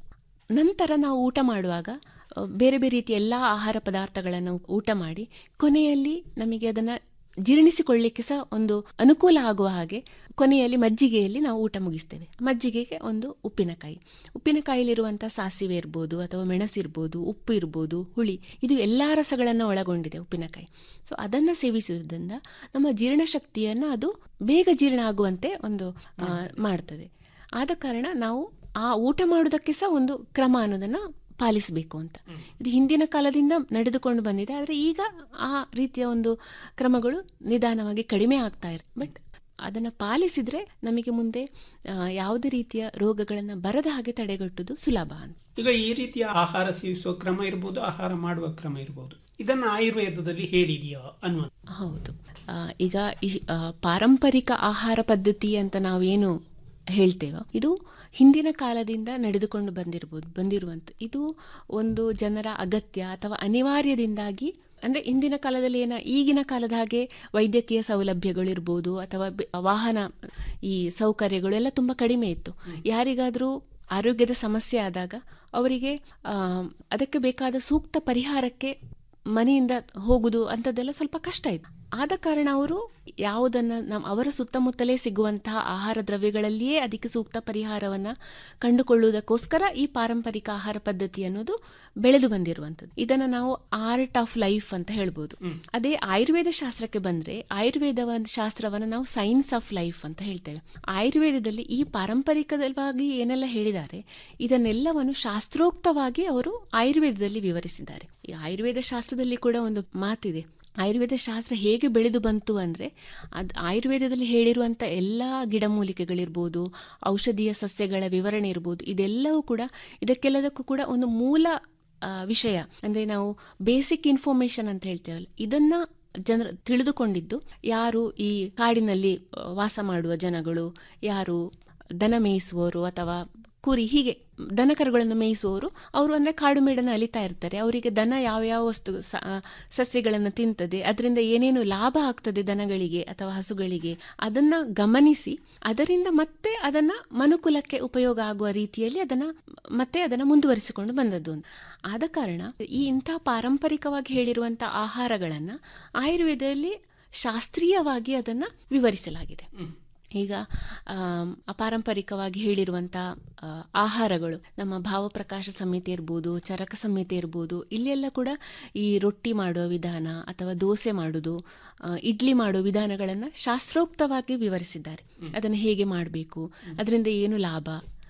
ನಂತರ ನಾವು ಊಟ ಮಾಡುವಾಗ ಅ, ಬೇರೆ ಬೇರೆ ರೀತಿಯ ಎಲ್ಲ ಆಹಾರ ಪದಾರ್ಥಗಳನ್ನು ಊಟ ಮಾಡಿ ಕೊನೆಯಲ್ಲಿ ನಮಗೆ ಅದನ್ನು ಜೀರ್ಣಿಸಿಕೊಳ್ಳಿಕ್ಕೆ ಸಹ ಒಂದು ಅನುಕೂಲ ಆಗುವ ಹಾಗೆ ಕೊನೆಯಲ್ಲಿ ಮಜ್ಜಿಗೆಯಲ್ಲಿ ನಾವು ಊಟ ಮುಗಿಸ್ತೇವೆ ಮಜ್ಜಿಗೆಗೆ ಒಂದು ಉಪ್ಪಿನಕಾಯಿ ಉಪ್ಪಿನಕಾಯಿಲಿರುವಂಥ ಸಾಸಿವೆ ಇರ್ಬೋದು ಅಥವಾ ಮೆಣಸಿರ್ಬೋದು ಉಪ್ಪು ಇರ್ಬೋದು ಹುಳಿ ಇದು ಎಲ್ಲ ರಸಗಳನ್ನು ಒಳಗೊಂಡಿದೆ ಉಪ್ಪಿನಕಾಯಿ ಸೊ ಅದನ್ನು ಸೇವಿಸುವುದರಿಂದ ನಮ್ಮ ಜೀರ್ಣಶಕ್ತಿಯನ್ನು ಅದು ಬೇಗ ಜೀರ್ಣ ಆಗುವಂತೆ ಒಂದು ಆ, ಮಾಡ್ತದೆ ಆದ ಕಾರಣ ನಾವು ಆ ಊಟ ಮಾಡೋದಕ್ಕೆ ಸಹ ಒಂದು ಕ್ರಮ ಅನ್ನೋದನ್ನ ಪಾಲಿಸಬೇಕು ಅಂತ ಇದು ಹಿಂದಿನ ಕಾಲದಿಂದ ನಡೆದುಕೊಂಡು ಬಂದಿದೆ ಆದರೆ ಈಗ ಆ ರೀತಿಯ ಒಂದು ಕ್ರಮಗಳು ನಿಧಾನವಾಗಿ ಕಡಿಮೆ ಆಗ್ತಾ ಇರುತ್ತೆ ಬಟ್ ಅದನ್ನು ಪಾಲಿಸಿದ್ರೆ ನಮಗೆ ಮುಂದೆ ಆ, ಯಾವುದೇ ರೀತಿಯ ರೋಗಗಳನ್ನು ಬರದ ಹಾಗೆ ತಡೆಗಟ್ಟುವುದು ಸುಲಭ ಅಂತ ಈಗ ಈ ರೀತಿಯ ಆಹಾರ ಸೇವಿಸುವ ಕ್ರಮ ಇರ್ಬೋದು ಆಹಾರ ಮಾಡುವ ಕ್ರಮ ಇರ್ಬೋದು ಇದನ್ನ ಆಯುರ್ವೇದದಲ್ಲಿ ಹೇಳಿದೆಯಾ ಅನ್ನುವ ಹೌದು ಆ, ಈಗ ಈ ಆ, ಪಾರಂಪರಿಕ ಆಹಾರ ಪದ್ಧತಿ ಅಂತ ನಾವೇನು ಹೇಳ್ತೇವೋ ಇದು ಹಿಂದಿನ ಕಾಲದಿಂದ ನಡೆದುಕೊಂಡು ಬಂದಿರ್ಬೋದು ಬಂದಿರುವಂತ ಇದು ಒಂದು ಜನರ ಅಗತ್ಯ ಅಥವಾ ಅನಿವಾರ್ಯದಿಂದಾಗಿ ಅಂದ್ರೆ ಹಿಂದಿನ ಕಾಲದಲ್ಲಿ ಏನ ಈಗಿನ ಕಾಲದ ಹಾಗೆ ವೈದ್ಯಕೀಯ ಸೌಲಭ್ಯಗಳಿರ್ಬೋದು ಅಥವಾ ಬೆ- ವಾಹನ ಈ ಸೌಕರ್ಯಗಳು ಎಲ್ಲ ತುಂಬಾ ಕಡಿಮೆ ಇತ್ತು ಯಾರಿಗಾದ್ರೂ ಆರೋಗ್ಯದ ಸಮಸ್ಯೆ ಆದಾಗ ಅವರಿಗೆ ಆ, ಅದಕ್ಕೆ ಬೇಕಾದ ಸೂಕ್ತ ಪರಿಹಾರಕ್ಕೆ ಮನೆಯಿಂದ ಹೋಗುದು ಅಂಥದ್ದೆಲ್ಲ ಸ್ವಲ್ಪ ಕಷ್ಟ ಇತ್ತು ಆದ ಕಾರಣ ಅವರು ಯಾವುದನ್ನ ನಮ್ ಅವರ ಸುತ್ತಮುತ್ತಲೇ ಸಿಗುವಂತಹ ಆಹಾರ ದ್ರವ್ಯಗಳಲ್ಲಿಯೇ ಅದಕ್ಕೆ ಸೂಕ್ತ ಪರಿಹಾರವನ್ನ ಕಂಡುಕೊಳ್ಳುವುದಕ್ಕೋಸ್ಕರ ಈ ಪಾರಂಪರಿಕ ಆಹಾರ ಪದ್ಧತಿ ಅನ್ನೋದು ಬೆಳೆದು ಬಂದಿರುವಂಥದ್ದು ಇದನ್ನ ನಾವು ಆರ್ಟ್ ಆಫ್ ಲೈಫ್ ಅಂತ ಹೇಳ್ಬೋದು ಅದೇ ಆಯುರ್ವೇದ ಶಾಸ್ತ್ರಕ್ಕೆ ಬಂದ್ರೆ ಆಯುರ್ವೇದ ಶಾಸ್ತ್ರವನ್ನ ನಾವು ಸೈನ್ಸ್ ಆಫ್ ಲೈಫ್ ಅಂತ ಹೇಳ್ತೇವೆ ಆಯುರ್ವೇದದಲ್ಲಿ ಈ ಪಾರಂಪರಿಕವಾಗಿ ಏನೆಲ್ಲ ಹೇಳಿದ್ದಾರೆ ಇದನ್ನೆಲ್ಲವನ್ನು ಶಾಸ್ತ್ರೋಕ್ತವಾಗಿ ಅವರು ಆಯುರ್ವೇದದಲ್ಲಿ ವಿವರಿಸಿದ್ದಾರೆ ಈ ಆಯುರ್ವೇದ ಶಾಸ್ತ್ರದಲ್ಲಿ ಕೂಡ ಒಂದು ಮಾತಿದೆ ಆಯುರ್ವೇದ ಶಾಸ್ತ್ರ ಹೇಗೆ ಬೆಳೆದು ಬಂತು ಅಂದರೆ ಅದು ಆಯುರ್ವೇದದಲ್ಲಿ ಹೇಳಿರುವಂಥ ಎಲ್ಲ ಗಿಡಮೂಲಿಕೆಗಳಿರ್ಬೋದು ಔಷಧೀಯ ಸಸ್ಯಗಳ ವಿವರಣೆ ಇರ್ಬೋದು ಇದೆಲ್ಲವೂ ಕೂಡ ಇದಕ್ಕೆಲ್ಲದಕ್ಕೂ ಕೂಡ ಒಂದು ಮೂಲ ಆ, ವಿಷಯ ಅಂದರೆ ನಾವು ಬೇಸಿಕ್ ಇನ್ಫಾರ್ಮೇಶನ್ ಅಂತ ಹೇಳ್ತೇವಲ್ಲ ಇದನ್ನ ಜನರು ತಿಳಿದುಕೊಂಡಿದ್ದು ಯಾರು ಈ ಕಾಡಿನಲ್ಲಿ ಆ, ವಾಸ ಮಾಡುವ ಜನಗಳು ಯಾರು ದನ ಮೇಯಿಸುವವರು ಅಥವಾ ಕುರಿ ಹೀಗೆ ದನಕರುಗಳನ್ನು ಮೇಯಿಸುವವರು ಅವರು ಅಂದ್ರೆ ಕಾಡು ಮೇಡನ್ನು ಅಲಿತಾ ಇರ್ತಾರೆ ಅವರಿಗೆ ದನ ಯಾವ ಯಾವ ವಸ್ತು ಸ- ಆ, ಸಸ್ಯಗಳನ್ನು ತಿಂತದೆ ಅದರಿಂದ ಏನೇನು ಲಾಭ ಆಗ್ತದೆ ದನಗಳಿಗೆ ಅಥವಾ ಹಸುಗಳಿಗೆ ಅದನ್ನ ಗಮನಿಸಿ ಅದರಿಂದ ಮತ್ತೆ ಅದನ್ನ ಮನುಕುಲಕ್ಕೆ ಉಪಯೋಗ ಆಗುವ ರೀತಿಯಲ್ಲಿ ಅದನ್ನ ಮತ್ತೆ ಅದನ್ನ ಮುಂದುವರಿಸಿಕೊಂಡು ಬಂದದ್ದು ಅಂತ. ಆದ ಕಾರಣ ಈ ಇಂಥ ಪಾರಂಪರಿಕವಾಗಿ ಹೇಳಿರುವಂತಹ ಆಹಾರಗಳನ್ನ ಆಯುರ್ವೇದದಲ್ಲಿ ಶಾಸ್ತ್ರೀಯವಾಗಿ ಅದನ್ನ ವಿವರಿಸಲಾಗಿದೆ ಈಗ ಆಮ್, ಅಪಾರಂಪರಿಕವಾಗಿ ಹೇಳಿರುವಂಥ ಆ, ಆಹಾರಗಳು ನಮ್ಮ ಭಾವಪ್ರಕಾಶ ಸಂಹಿತೆ ಇರ್ಬೋದು ಚರಕ ಸಂಹಿತೆ ಇರ್ಬೋದು ಇಲ್ಲೆಲ್ಲ ಕೂಡ ಈ ರೊಟ್ಟಿ ಮಾಡುವ ವಿಧಾನ ಅಥವಾ ದೋಸೆ ಮಾಡೋದು ಆ, ಇಡ್ಲಿ ಮಾಡೋ ವಿಧಾನಗಳನ್ನು ಶಾಸ್ತ್ರೋಕ್ತವಾಗಿ ವಿವರಿಸಿದ್ದಾರೆ ಅದನ್ನು ಹೇಗೆ ಮಾಡಬೇಕು ಅದರಿಂದ ಏನು ಲಾಭ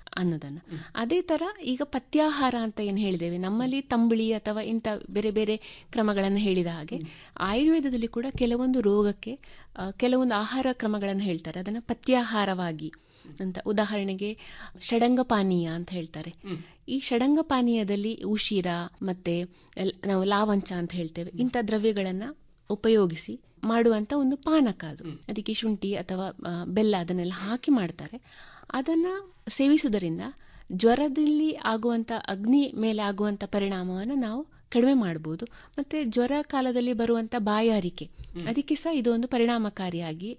ಅನ್ನೋದನ್ನು ಅದೇ ಥರ ಈಗ ಪಥ್ಯಾಹಾರ ಅಂತ ಏನು ಹೇಳಿದ್ದೇವೆ ನಮ್ಮಲ್ಲಿ ತಂಬಳಿ ಅಥವಾ ಇಂಥ ಬೇರೆ ಬೇರೆ ಕ್ರಮಗಳನ್ನು ಹೇಳಿದ ಹಾಗೆ ಆಯುರ್ವೇದದಲ್ಲಿ ಕೂಡ ಕೆಲವೊಂದು ರೋಗಕ್ಕೆ ಆ, ಕೆಲವೊಂದು ಆಹಾರ ಕ್ರಮಗಳನ್ನು ಹೇಳ್ತಾರೆ ಅದನ್ನು ಪಥ್ಯಾಹಾರವಾಗಿ ಅಂತ ಉದಾಹರಣೆಗೆ ಷಡಂಗ ಪಾನೀಯ ಅಂತ ಹೇಳ್ತಾರೆ ಈ ಷಡಂಗ ಪಾನೀಯದಲ್ಲಿ ಉಶಿರ ಮತ್ತೆ ಎಲ್- ನಾವು ಲಾವಂಚ ಅಂತ ಹೇಳ್ತೇವೆ ಇಂಥ ದ್ರವ್ಯಗಳನ್ನ ಉಪಯೋಗಿಸಿ ಮಾಡುವಂತ ಒಂದು ಪಾನಕ ಅದು ಅದಕ್ಕೆ ಶುಂಠಿ ಅಥವಾ ಆ, ಬೆಲ್ಲ ಅದನ್ನೆಲ್ಲ ಹಾಕಿ ಮಾಡ್ತಾರೆ ಅದನ್ನ ಸೇವಿಸುವುದರಿಂದ ಜ್ವರದಲ್ಲಿ ಆಗುವಂತ ಅಗ್ನಿ ಮೇಲೆ ಆಗುವಂತ ಪರಿಣಾಮವನ್ನು ನಾವು ಕಡಿಮೆ ಮಾಡಬಹುದು ಮತ್ತೆ ಜ್ವರ ಕಾಲದಲ್ಲಿ ಬರುವಂತ ಬಾಯಾರಿಕೆ ಅದಕ್ಕೆ ಸಹ ಇದು ಒಂದು ಪರಿಣಾಮಕಾರಿಯಾಗಿ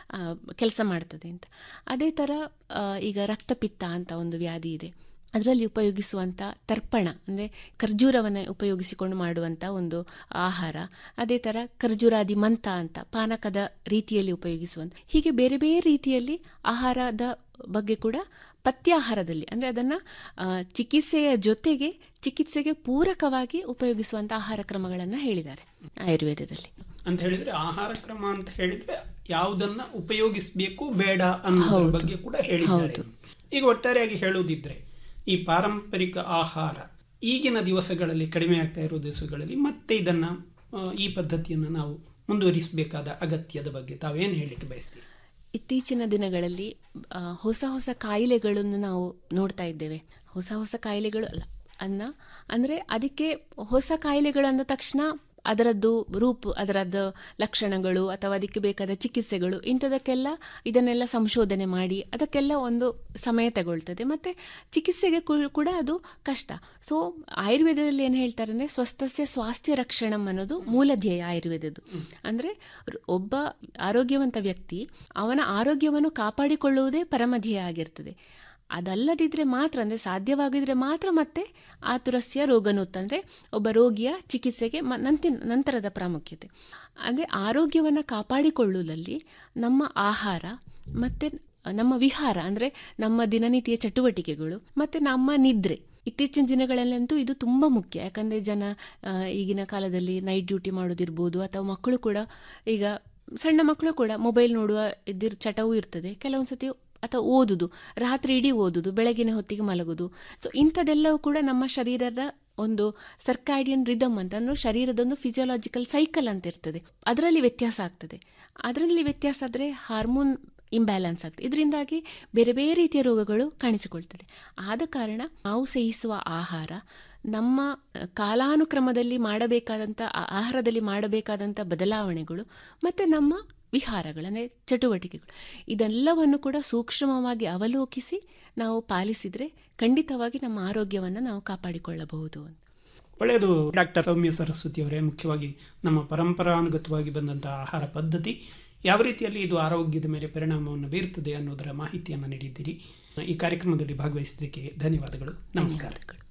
ಕೆಲಸ ಮಾಡ್ತದೆ ಅಂತ ಅದೇ ಥರ ಆ, ಈಗ ರಕ್ತಪಿತ್ತ ಅಂತ ಒಂದು ವ್ಯಾಧಿ ಇದೆ ಅದರಲ್ಲಿ ಉಪಯೋಗಿಸುವಂಥ ತರ್ಪಣ ಅಂದರೆ ಖರ್ಜೂರವನ್ನು ಉಪಯೋಗಿಸಿಕೊಂಡು ಮಾಡುವಂಥ ಒಂದು ಆಹಾರ ಅದೇ ಥರ ಖರ್ಜೂರಾದಿ ಮಂತ ಅಂತ ಪಾನಕದ ರೀತಿಯಲ್ಲಿ ಉಪಯೋಗಿಸುವಂಥ ಹೀಗೆ ಬೇರೆ ಬೇರೆ ರೀತಿಯಲ್ಲಿ ಆಹಾರದ ಬಗ್ಗೆ ಕೂಡ ಪಥ್ಯಾಹಾರದಲ್ಲಿ ಅಂದರೆ ಅದನ್ನು ಚಿಕಿತ್ಸೆಯ ಜೊತೆಗೆ ಚಿಕಿತ್ಸೆಗೆ ಪೂರಕವಾಗಿ ಉಪಯೋಗಿಸುವಂಥ ಆಹಾರ ಕ್ರಮಗಳನ್ನು ಹೇಳಿದ್ದಾರೆ ಆಯುರ್ವೇದದಲ್ಲಿ ಅಂತ ಹೇಳಿದ್ರೆ ಆಹಾರ ಕ್ರಮ ಅಂತ ಹೇಳಿದ್ರೆ ಯಾವುದನ್ನ ಉಪಯೋಗಿಸಬೇಕು ಬೇಡ ಅನ್ನೋದ್ರ ಹೌದು. ಬಗ್ಗೆ ಕೂಡ ಹೇಳಿದ್ದಾರೆ ಈಗ ಒಟ್ಟಾರೆಯಾಗಿ ಹೇಳುವುದಿದ್ರೆ ಈ ಪಾರಂಪರಿಕ ಆಹಾರ ಈಗಿನ ದಿವಸಗಳಲ್ಲಿ ಕಡಿಮೆ ಆಗ್ತಾ ಇರೋ ದಿವಸಗಳಲ್ಲಿ ಮತ್ತೆ ಇದನ್ನ ಆ, ಈ ಪದ್ಧತಿಯನ್ನು ನಾವು ಮುಂದುವರಿಸಬೇಕಾದ ಅಗತ್ಯದ ಬಗ್ಗೆ ತಾವೇನು ಹೇಳಿಕ್ಕೆ ಬಯಸ್ತೀವಿ ಇತ್ತೀಚಿನ ದಿನಗಳಲ್ಲಿ ಆ, ಹೊಸ ಹೊಸ ಕಾಯಿಲೆಗಳನ್ನು ನಾವು ನೋಡ್ತಾ ಇದ್ದೇವೆ ಹೊಸ ಹೊಸ ಕಾಯಿಲೆಗಳು ಅಲ್ಲ ಅನ್ನ ಅಂದರೆ ಅದಕ್ಕೆ ಹೊಸ ಕಾಯಿಲೆಗಳು ಅಂದ ತಕ್ಷಣ ಅದರದ್ದು ರೂಪ ಅದರದ್ದು ಲಕ್ಷಣಗಳು ಅಥವಾ ಅದಕ್ಕೆ ಬೇಕಾದ ಚಿಕಿತ್ಸೆಗಳು ಇಂಥದಕ್ಕೆಲ್ಲ ಇದನ್ನೆಲ್ಲ ಸಂಶೋಧನೆ ಮಾಡಿ ಅದಕ್ಕೆಲ್ಲ ಒಂದು ಸಮಯ ತಗೊಳ್ತದೆ ಮತ್ತು ಚಿಕಿತ್ಸೆಗೆ ಕೂ- ಕೂಡ ಅದು ಕಷ್ಟ ಸೊ ಆಯುರ್ವೇದದಲ್ಲಿ ಏನು ಹೇಳ್ತಾರೆ ಅಂದರೆ ಸ್ವಸ್ಥಸ್ಯ ಸ್ವಾಸ್ಥ್ಯ ರಕ್ಷಣಂ ಅನ್ನೋದು ಮೂಲ ಧ್ಯೇಯ ಆಯುರ್ವೇದದ್ದು ಅಂದರೆ ಒಬ್ಬ ಆರೋಗ್ಯವಂತ ವ್ಯಕ್ತಿ ಅವನ ಆರೋಗ್ಯವನ್ನು ಕಾಪಾಡಿಕೊಳ್ಳುವುದೇ ಪರಮ ಧ್ಯೇಯ ಆಗಿರ್ತದೆ ಅದಲ್ಲದಿದ್ರೆ ಮಾತ್ರ ಅಂದರೆ ಸಾಧ್ಯವಾಗಿದ್ರೆ ಮಾತ್ರ ಮತ್ತೆ ಆತುರಸ್ಯ ರೋಗನೂತ್ ಅಂದರೆ ಒಬ್ಬ ರೋಗಿಯ ಚಿಕಿತ್ಸೆಗೆ ಮ- ನಂತಿ ನಂತರದ ಪ್ರಾಮುಖ್ಯತೆ ಅಂದರೆ ಆರೋಗ್ಯವನ್ನು ಕಾಪಾಡಿಕೊಳ್ಳುವುದಲ್ಲಿ ನಮ್ಮ ಆಹಾರ ಮತ್ತು ನಮ್ಮ ವಿಹಾರ ಅಂದರೆ ನಮ್ಮ ದಿನನಿತ್ಯ ಚಟುವಟಿಕೆಗಳು ಮತ್ತು ನಮ್ಮ ನಿದ್ರೆ ಇತ್ತೀಚಿನ ದಿನಗಳಲ್ಲಂತೂ ಇದು ತುಂಬ ಮುಖ್ಯ ಯಾಕಂದರೆ ಜನ ಆ, ಈಗಿನ ಕಾಲದಲ್ಲಿ ನೈಟ್ ಡ್ಯೂಟಿ ಮಾಡೋದಿರ್ಬೋದು ಅಥವಾ ಮಕ್ಕಳು ಕೂಡ ಈಗ ಸಣ್ಣ ಮಕ್ಕಳು ಕೂಡ ಮೊಬೈಲ್ ನೋಡುವ ಇದಿರ್ ಚಟವೂ ಇರ್ತದೆ ಕೆಲವೊಂದು ಸತಿ ಅಥವಾ ಓದುದು ರಾತ್ರಿ ಇಡೀ ಓದುದು ಬೆಳಗಿನ ಹೊತ್ತಿಗೆ ಮಲಗುದು ಸೊ ಇಂಥದ್ದೆಲ್ಲವೂ ಕೂಡ ನಮ್ಮ ಶರೀರದ ಒಂದು ಸರ್ಕಾಡಿಯನ್ ರಿದಮ್ ಅಂತ ಅಂದ್ರೆ ಶರೀರದ ಒಂದು ಫಿಸಿಯೋಲಾಜಿಕಲ್ ಸೈಕಲ್ ಅಂತ ಇರ್ತದೆ ಅದರಲ್ಲಿ ವ್ಯತ್ಯಾಸ ಆಗ್ತದೆ ಅದರಲ್ಲಿ ವ್ಯತ್ಯಾಸ ಆದರೆ ಹಾರ್ಮೋನ್ ಇಂಬ್ಯಾಲೆನ್ಸ್ ಆಗ್ತದೆ ಇದರಿಂದಾಗಿ ಬೇರೆ ಬೇರೆ ರೀತಿಯ ರೋಗಗಳು ಕಾಣಿಸಿಕೊಳ್ತದೆ ಆದ ಕಾರಣ ನಾವು ಸೇವಿಸುವ ಆಹಾರ ನಮ್ಮ ಅಹ್, ಕಾಲಾನುಕ್ರಮದಲ್ಲಿ ಮಾಡಬೇಕಾದಂಥ ಆ- ಆಹಾರದಲ್ಲಿ ಮಾಡಬೇಕಾದಂಥ ಬದಲಾವಣೆಗಳು ಮತ್ತು ನಮ್ಮ ವಿಹಾರಗಳು ಅಂದರೆ ಚಟುವಟಿಕೆಗಳು ಇದೆಲ್ಲವನ್ನು ಕೂಡ ಸೂಕ್ಷ್ಮವಾಗಿ ಅವಲೋಕಿಸಿ ನಾವು ಪಾಲಿಸಿದರೆ ಖಂಡಿತವಾಗಿ ನಮ್ಮ ಆರೋಗ್ಯವನ್ನು ನಾವು ಕಾಪಾಡಿಕೊಳ್ಳಬಹುದು ಅಂತ ಒಳ್ಳೆಯದು ಡಾಕ್ಟರ್ ಸೌಮ್ಯ ಸರಸ್ವತಿ ಅವರೇ ಮುಖ್ಯವಾಗಿ ನಮ್ಮ ಪರಂಪರಾನುಗತವಾಗಿ ಬಂದಂತಹ ಆಹಾರ ಪದ್ಧತಿ ಯಾವ ರೀತಿಯಲ್ಲಿ ಇದು ಆರೋಗ್ಯದ ಮೇಲೆ ಪರಿಣಾಮವನ್ನು ಬೀರುತ್ತದೆ ಅನ್ನೋದರ ಮಾಹಿತಿಯನ್ನು ನೀಡಿದ್ದೀರಿ ಈ ಕಾರ್ಯಕ್ರಮದಲ್ಲಿ ಭಾಗವಹಿಸಿದ್ದಕ್ಕೆ ಧನ್ಯವಾದಗಳು ನಮಸ್ಕಾರ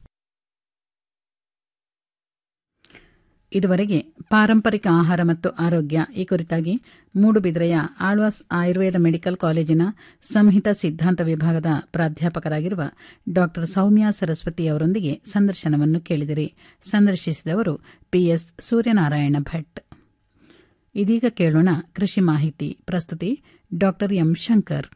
ಇದುವರೆಗೆ ಪಾರಂಪರಿಕ ಆಹಾರ ಮತ್ತು ಆರೋಗ್ಯ ಈ ಕುರಿತಾಗಿ ಮೂಡುಬಿದ್ರೆಯ ಆಳ್ವಾಸ್ ಆಯುರ್ವೇದ ಮೆಡಿಕಲ್ ಕಾಲೇಜಿನ ಸಂಹಿತ ಸಿದ್ಧಾಂತ ವಿಭಾಗದ ಪ್ರಾಧ್ಯಾಪಕರಾಗಿರುವ ಡಾ ಸೌಮ್ಯ ಸರಸ್ವತಿ ಅವರೊಂದಿಗೆ ಸಂದರ್ಶನವನ್ನು ಕೇಳಿದಿರಿ ಸಂದರ್ಶಿಸಿದವರು ಪಿಎಸ್ ಸೂರ್ಯನಾರಾಯಣ ಭಟ್ ಇದೀಗ ಕೇಳೋಣ ಕೃಷಿ ಮಾಹಿತಿ ಪ್ರಸ್ತುತಿ ಡಾ ಎಂ ಶಂಕರ್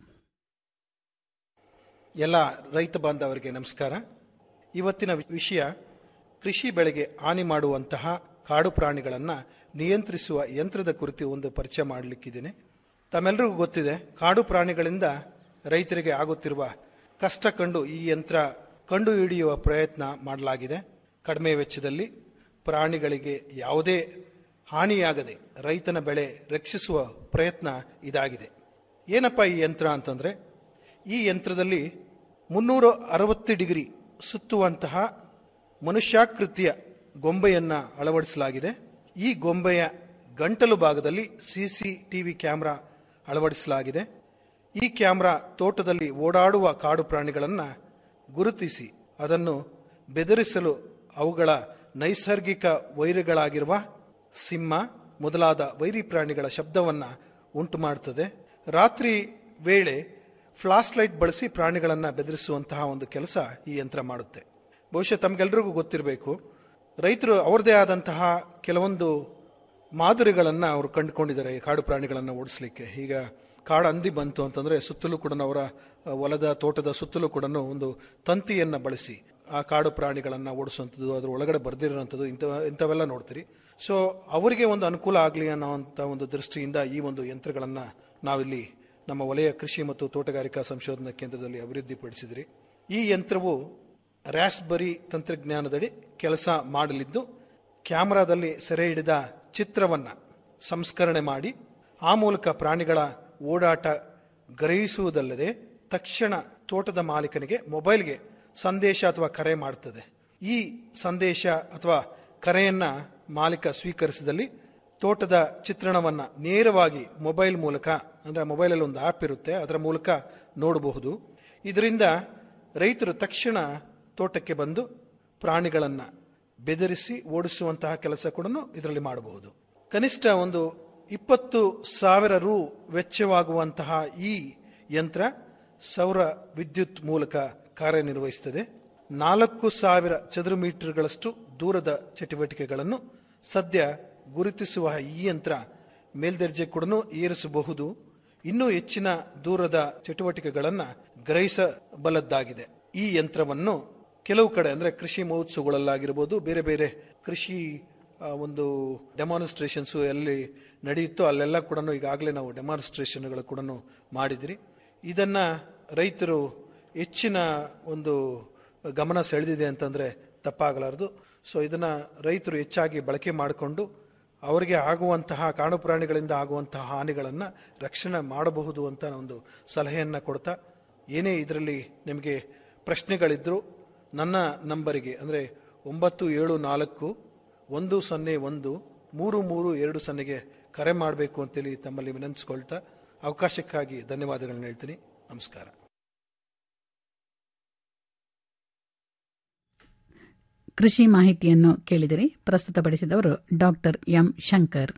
ಎಲ್ಲ ರೈತ ಬಾಂಧವರಿಗೆ ನಮಸ್ಕಾರ ಇವತ್ತಿನ ವಿಷಯ ಕೃಷಿ ಬೆಳೆಗೆ ಹಾನಿ ಮಾಡುವಂತಹ ಕಾಡು ಪ್ರಾಣಿಗಳನ್ನು ನಿಯಂತ್ರಿಸುವ ಯಂತ್ರದ ಕುರಿತು ಒಂದು ಪರಿಚಯ ಮಾಡಲಿಕ್ಕಿದ್ದೇನೆ ತಮ್ಮೆಲ್ಲರಿಗೂ ಗೊತ್ತಿದೆ ಕಾಡು ಪ್ರಾಣಿಗಳಿಂದ ರೈತರಿಗೆ ಆಗುತ್ತಿರುವ ಕಷ್ಟ ಕಂಡು ಈ ಯಂತ್ರ ಕಂಡು ಹಿಡಿಯುವ ಪ್ರಯತ್ನ ಮಾಡಲಾಗಿದೆ ಕಡಿಮೆ ವೆಚ್ಚದಲ್ಲಿ ಪ್ರಾಣಿಗಳಿಗೆ ಯಾವುದೇ ಹಾನಿಯಾಗದೆ ರೈತನ ಬೆಳೆ ರಕ್ಷಿಸುವ ಪ್ರಯತ್ನ ಇದಾಗಿದೆ ಏನಪ್ಪ ಈ ಯಂತ್ರ ಅಂತಂದರೆ ಈ ಯಂತ್ರದಲ್ಲಿ ಮುನ್ನೂರ ಅರವತ್ತು ಡಿಗ್ರಿ ಸುತ್ತುವಂತಹ ಮನುಷ್ಯಾಕೃತಿಯ ಗೊಂಬೆಯನ್ನು ಅಳವಡಿಸಲಾಗಿದೆ ಈ ಗೊಂಬೆಯ ಗಂಟಲು ಭಾಗದಲ್ಲಿ ಸಿಸಿ ಟಿವಿ ಕ್ಯಾಮ್ರಾ ಅಳವಡಿಸಲಾಗಿದೆ ಈ ಕ್ಯಾಮ್ರಾ ತೋಟದಲ್ಲಿ ಓಡಾಡುವ ಕಾಡು ಪ್ರಾಣಿಗಳನ್ನು ಗುರುತಿಸಿ ಅದನ್ನು ಬೆದರಿಸಲು ಅವುಗಳ ನೈಸರ್ಗಿಕ ವೈರಿಗಳಾಗಿರುವ ಸಿಂಹ ಮೊದಲಾದ ವೈರಿ ಪ್ರಾಣಿಗಳ ಶಬ್ದವನ್ನು ಉಂಟು ಮಾಡುತ್ತದೆ ರಾತ್ರಿ ವೇಳೆ ಫ್ಲಾಶ್ ಲೈಟ್ ಬಳಸಿ ಪ್ರಾಣಿಗಳನ್ನು ಬೆದರಿಸುವಂತಹ ಒಂದು ಕೆಲಸ ಈ ಯಂತ್ರ ಮಾಡುತ್ತೆ ಬಹುಶಃ ತಮಗೆಲ್ಲರಿಗೂ ಗೊತ್ತಿರಬೇಕು ರೈತರು ಅವರದೇ ಆದಂತಹ ಕೆಲವೊಂದು ಮಾದರಿಗಳನ್ನು ಅವರು ಕಂಡುಕೊಂಡಿದ್ದಾರೆ ಈ ಕಾಡು ಪ್ರಾಣಿಗಳನ್ನು ಓಡಿಸಲಿಕ್ಕೆ ಈಗ ಕಾಡು ಹಂದಿ ಬಂತು ಅಂತಂದ್ರೆ ಸುತ್ತಲೂ ಕೂಡ ಅವರ ಆ, ಹೊಲದ ತೋಟದ ಸುತ್ತಲೂ ಕೂಡ ಒಂದು ತಂತಿಯನ್ನ ಬಳಸಿ ಆ ಕಾಡು ಪ್ರಾಣಿಗಳನ್ನ ಓಡಿಸುವಂಥದ್ದು ಅದ್ರ ಒಳಗಡೆ ಬರ್ದಿರೋಂಥದ್ದು ಇಂಥ ಇಂಥವೆಲ್ಲ ನೋಡ್ತೀರಿ ಸೊ ಅವರಿಗೆ ಒಂದು ಅನುಕೂಲ ಆಗಲಿ ಅನ್ನೋಂಥ ಒಂದು ದೃಷ್ಟಿಯಿಂದ ಈ ಒಂದು ಯಂತ್ರಗಳನ್ನ ನಾವಿಲ್ಲಿ ನಮ್ಮ ವಲಯ ಕೃಷಿ ಮತ್ತು ತೋಟಗಾರಿಕಾ ಸಂಶೋಧನಾ ಕೇಂದ್ರದಲ್ಲಿ ಅಭಿವೃದ್ಧಿಪಡಿಸಿದ್ರಿ ಈ ಯಂತ್ರವು ರ್ಯಾಸ್ಬರಿ ತಂತ್ರಜ್ಞಾನದಡಿ ಕೆಲಸ ಮಾಡಲಿದ್ದು ಕ್ಯಾಮೆರಾದಲ್ಲಿ ಸೆರೆ ಹಿಡಿದ ಚಿತ್ರವನ್ನ ಸಂಸ್ಕರಣೆ ಮಾಡಿ ಆ ಮೂಲಕ ಪ್ರಾಣಿಗಳ ಓಡಾಟ ಗ್ರಹಿಸುವುದಲ್ಲದೆ ತಕ್ಷಣ ತೋಟದ ಮಾಲೀಕನಿಗೆ ಮೊಬೈಲ್ಗೆ ಸಂದೇಶ ಅಥವಾ ಕರೆ ಮಾಡುತ್ತದೆ ಈ ಸಂದೇಶ ಅಥವಾ ಕರೆಯನ್ನ ಮಾಲೀಕ ಸ್ವೀಕರಿಸಿದಲ್ಲಿ ತೋಟದ ಚಿತ್ರಣವನ್ನ ನೇರವಾಗಿ ಮೊಬೈಲ್ ಮೂಲಕ ಅಂದ್ರೆ ಮೊಬೈಲಲ್ಲಿ ಒಂದು ಆ್ಯಪ್ ಇರುತ್ತೆ ಅದರ ಮೂಲಕ ನೋಡಬಹುದು ಇದರಿಂದ ರೈತರು ತಕ್ಷಣ ತೋಟಕ್ಕೆ ಬಂದು ಪ್ರಾಣಿಗಳನ್ನ ಬೆದರಿಸಿ ಓಡಿಸುವಂತಹ ಕೆಲಸ ಕೂಡ ಇದರಲ್ಲಿ ಮಾಡಬಹುದು ಕನಿಷ್ಠ ಒಂದು ಇಪ್ಪತ್ತು ಸಾವಿರ ರು ವೆಚ್ಚವಾಗುವಂತಹ ಈ ಯಂತ್ರ ಸೌರ ವಿದ್ಯುತ್ ಮೂಲಕ ಕಾರ್ಯನಿರ್ವಹಿಸುತ್ತದೆ ನಾಲ್ಕು ಸಾವಿರ ಚದುರು ಮೀಟರ್ಗಳಷ್ಟು ದೂರದ ಚಟುವಟಿಕೆಗಳನ್ನು ಸದ್ಯ ಗುರುತಿಸುವ ಈ ಯಂತ್ರ ಮೇಲ್ದರ್ಜೆ ಕೂಡ ಏರಿಸಬಹುದು ಇನ್ನೂ ಹೆಚ್ಚಿನ ದೂರದ ಚಟುವಟಿಕೆಗಳನ್ನು ಗ್ರಹಿಸಬಲ್ಲದ್ದಾಗಿದೆ ಈ ಯಂತ್ರವನ್ನು ಕೆಲವು ಕಡೆ ಅಂದ್ರೆ ಕೃಷಿ ಮಹೋತ್ಸವಗಳಲ್ಲಾಗಿರ್ಬೋದು ಬೇರೆ ಬೇರೆ ಕೃಷಿ ಆ, ಒಂದು ಡೆಮಾನ್ಸ್ಟ್ರೇಷನ್ಸ್ ಎಲ್ಲಿ ನಡೆಯುತ್ತೋ ಅಲ್ಲೆಲ್ಲ ಕೂಡ ಈಗಾಗಲೇ ನಾವು ಡೆಮಾನ್ಸ್ಟ್ರೇಷನ್ಗಳು ಕೂಡ ಮಾಡಿದ್ರಿ ಇದನ್ನ ರೈತರು ಹೆಚ್ಚಿನ ಒಂದು ಗಮನ ಸೆಳೆದಿದೆ ಅಂತಂದ್ರೆ ತಪ್ಪಾಗಲಾರದು ಸೊ ಇದನ್ನ ರೈತರು ಹೆಚ್ಚಾಗಿ ಬಳಕೆ ಮಾಡಿಕೊಂಡು ಅವರಿಗೆ ಆಗುವಂತಹ ಕಾಡು ಪ್ರಾಣಿಗಳಿಂದ ಆಗುವಂತಹ ಹಾನಿಗಳನ್ನು ರಕ್ಷಣೆ ಮಾಡಬಹುದು ಅಂತ ಒಂದು ಸಲಹೆಯನ್ನ ಕೊಡ್ತಾ ಏನೇ ಇದರಲ್ಲಿ ನಿಮಗೆ ಪ್ರಶ್ನೆಗಳಿದ್ರು ನನ್ನ ನಂಬರಿಗೆ ಅಂದರೆ ಒಂಬತ್ತು ಏಳು ನಾಲ್ಕು ಒಂದು ಸೊನ್ನೆ ಒಂದು ಮೂರು ಮೂರು ಎರಡು ಸೊನ್ನೆಗೆ ಕರೆ ಮಾಡಬೇಕು ಅಂತೇಳಿ ತಮ್ಮಲ್ಲಿ ವಿನಂತಿಸ್ಕೊಳ್ತಾ ಅವಕಾಶಕ್ಕಾಗಿ ಧನ್ಯವಾದಗಳನ್ನ ಹೇಳ್ತೀನಿ ನಮಸ್ಕಾರ ಕೃಷಿ ಮಾಹಿತಿಯನ್ನು ಕೇಳಿದಿರಿ ಪ್ರಸ್ತುತಪಡಿಸಿದವರು ಡಾಕ್ಟರ್ ಎಂ ಶಂಕರ್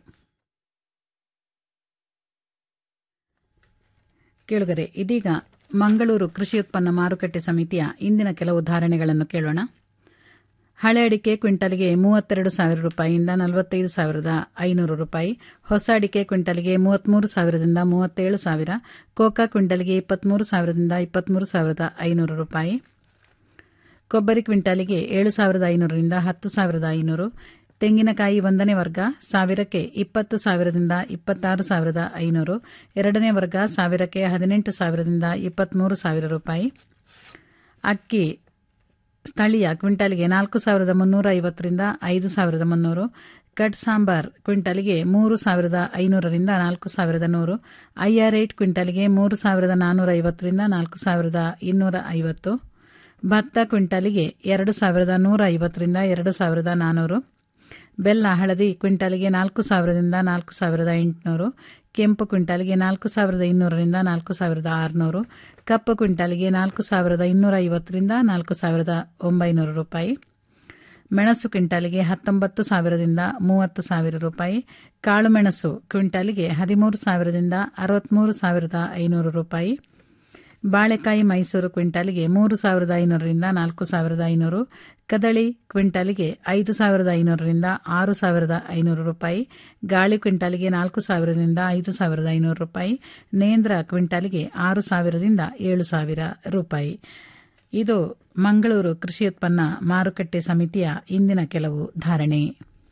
ಕೇಳುಗರೆ ಇದೀಗ ಮಂಗಳೂರು ಕೃಷಿ ಉತ್ಪನ್ನ ಮಾರುಕಟ್ಟೆ ಸಮಿತಿಯ ಇಂದಿನ ಕೆಲವು ಧಾರಣೆಗಳನ್ನು ಕೇಳೋಣ ಹಳೆ ಅಡಿಕೆ ಕ್ವಿಂಟಲ್ಗೆ ಮೂವತ್ತೆರಡು ಸಾವಿರ ರೂಪಾಯಿಯಿಂದ ನಲವತ್ತೈದು ಸಾವಿರದ ಐನೂರು ರೂಪಾಯಿ ಹೊಸ ಅಡಿಕೆ ಕ್ವಿಂಟಲ್ಗೆ ಮೂವತ್ಮೂರು ಸಾವಿರದಿಂದ ಮೂವತ್ತೇಳು ಸಾವಿರ ಕೋಕಾ ಕ್ವಿಂಟಲ್ಗೆ ಇಪ್ಪತ್ಮೂರು ಸಾವಿರದಿಂದ ಇಪ್ಪತ್ಮೂರು ಸಾವಿರದ ಐನೂರು ರೂಪಾಯಿ ಕೊಬ್ಬರಿ ಕ್ವಿಂಟಾಲಿಗೆ ಏಳು ಸಾವಿರದ ಐನೂರರಿಂದ ಹತ್ತು ಸಾವಿರದ ಐನೂರು ತೆಂಗಿನಕಾಯಿ ಒಂದನೇ ವರ್ಗ ಸಾವಿರಕ್ಕೆ ಇಪ್ಪತ್ತು ಸಾವಿರದಿಂದ ಇಪ್ಪತ್ತಾರು ಸಾವಿರದ ಐನೂರು ಎರಡನೇ ವರ್ಗ ಸಾವಿರಕ್ಕೆ ಹದಿನೆಂಟು ಸಾವಿರದಿಂದ ಇಪ್ಪತ್ಮೂರು ಸಾವಿರ ರೂಪಾಯಿ ಅಕ್ಕಿ ಸ್ಥಳೀಯ ಕ್ವಿಂಟಾಲಿಗೆ ನಾಲ್ಕು ಸಾವಿರದ ಮುನ್ನೂರ ಐವತ್ತರಿಂದ ಐದು ಸಾವಿರದ ಮುನ್ನೂರು ಕಟ್ ಸಾಂಬಾರ್ ಕ್ವಿಂಟಾಲಿಗೆ ಮೂರು ಸಾವಿರದ ಐನೂರರಿಂದ ನಾಲ್ಕು ಸಾವಿರದ ನೂರು ಐಆರ್ ಏಟ್ ಕ್ವಿಂಟಾಲಿಗೆ ಮೂರು ಸಾವಿರದ ನಾನ್ನೂರ ಐವತ್ತರಿಂದ ನಾಲ್ಕು ಸಾವಿರದ ಇನ್ನೂರ ಐವತ್ತು ಭತ್ತ ಕ್ವಿಂಟಾಲಿಗೆ ಎರಡು ಸಾವಿರದ ನೂರ ಐವತ್ತರಿಂದ ಎರಡು ಸಾವಿರದ ನಾನ್ನೂರು ಬೆಲ್ಲ ಹಳದಿ ಕ್ವಿಂಟಾಲಿಗೆ ನಾಲ್ಕು ಸಾವಿರದಿಂದ ನಾಲ್ಕು ಸಾವಿರದ ಎಂಟುನೂರು ಕೆಂಪು ಕ್ವಿಂಟಾಲಿಗೆ ನಾಲ್ಕು ಸಾವಿರದ ಇನ್ನೂರರಿಂದ ನಾಲ್ಕು ಸಾವಿರದ ಆರುನೂರು ಕಪ್ಪು ಕ್ವಿಂಟಾಲಿಗೆ ನಾಲ್ಕು ಸಾವಿರದ ಇನ್ನೂರ ಐವತ್ತರಿಂದ ನಾಲ್ಕು ಸಾವಿರದ ಒಂಬೈನೂರು ರೂಪಾಯಿ ಮೆಣಸು ಕ್ವಿಂಟಾಲಿಗೆ ಹತ್ತೊಂಬತ್ತು ಸಾವಿರದಿಂದ ಮೂವತ್ತು ಸಾವಿರ ರೂಪಾಯಿ ಕಾಳುಮೆಣಸು ಕ್ವಿಂಟಾಲಿಗೆ ಹದಿಮೂರು ಸಾವಿರದಿಂದ ಅರವತ್ಮೂರು ಸಾವಿರದ ಐನೂರು ರೂಪಾಯಿ ಬಾಳೆಕಾಯಿ ಮೈಸೂರು ಕ್ವಿಂಟಾಲಿಗೆ ಮೂರು ಸಾವಿರದ ಐನೂರರಿಂದ ನಾಲ್ಕು ಸಾವಿರದ ಐನೂರು ಕದಳಿ ಕ್ವಿಂಟಾಲಿಗೆ ಐದು ಸಾವಿರದ ಐನೂರರಿಂದ ಆರು ಸಾವಿರದ ಐನೂರು ರೂಪಾಯಿ ಗಾಳಿ ಕ್ವಿಂಟಾಲಿಗೆ ನಾಲ್ಕು ಸಾವಿರದಿಂದ ಐದು ಸಾವಿರದ ಐನೂರು ರೂಪಾಯಿ ನೇಂದ್ರ ಕ್ವಿಂಟಾಲಿಗೆ ಆರು ಸಾವಿರದಿಂದ ಏಳು ಸಾವಿರ ರೂಪಾಯಿ ಇದು ಮಂಗಳೂರು ಕೃಷಿ ಉತ್ಪನ್ನ ಮಾರುಕಟ್ಟೆ ಸಮಿತಿಯ ಇಂದಿನ ಕೆಲವು ಧಾರಣೆ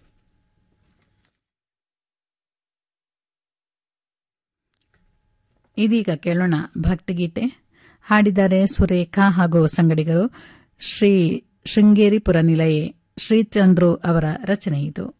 ಇದೀಗ ಕೇಳೋಣ ಭಕ್ತಿಗೀತೆ ಹಾಡಿದ್ದಾರೆ ಸುರೇಖಾ ಹಾಗೂ ಸಂಗಡಿಗರು ಶ್ರೀ ಶೃಂಗೇರಿಪುರ ನಿಲಯೇ ಶ್ರೀಚಂದ್ರು ಅವರ ರಚನೆ ಇದು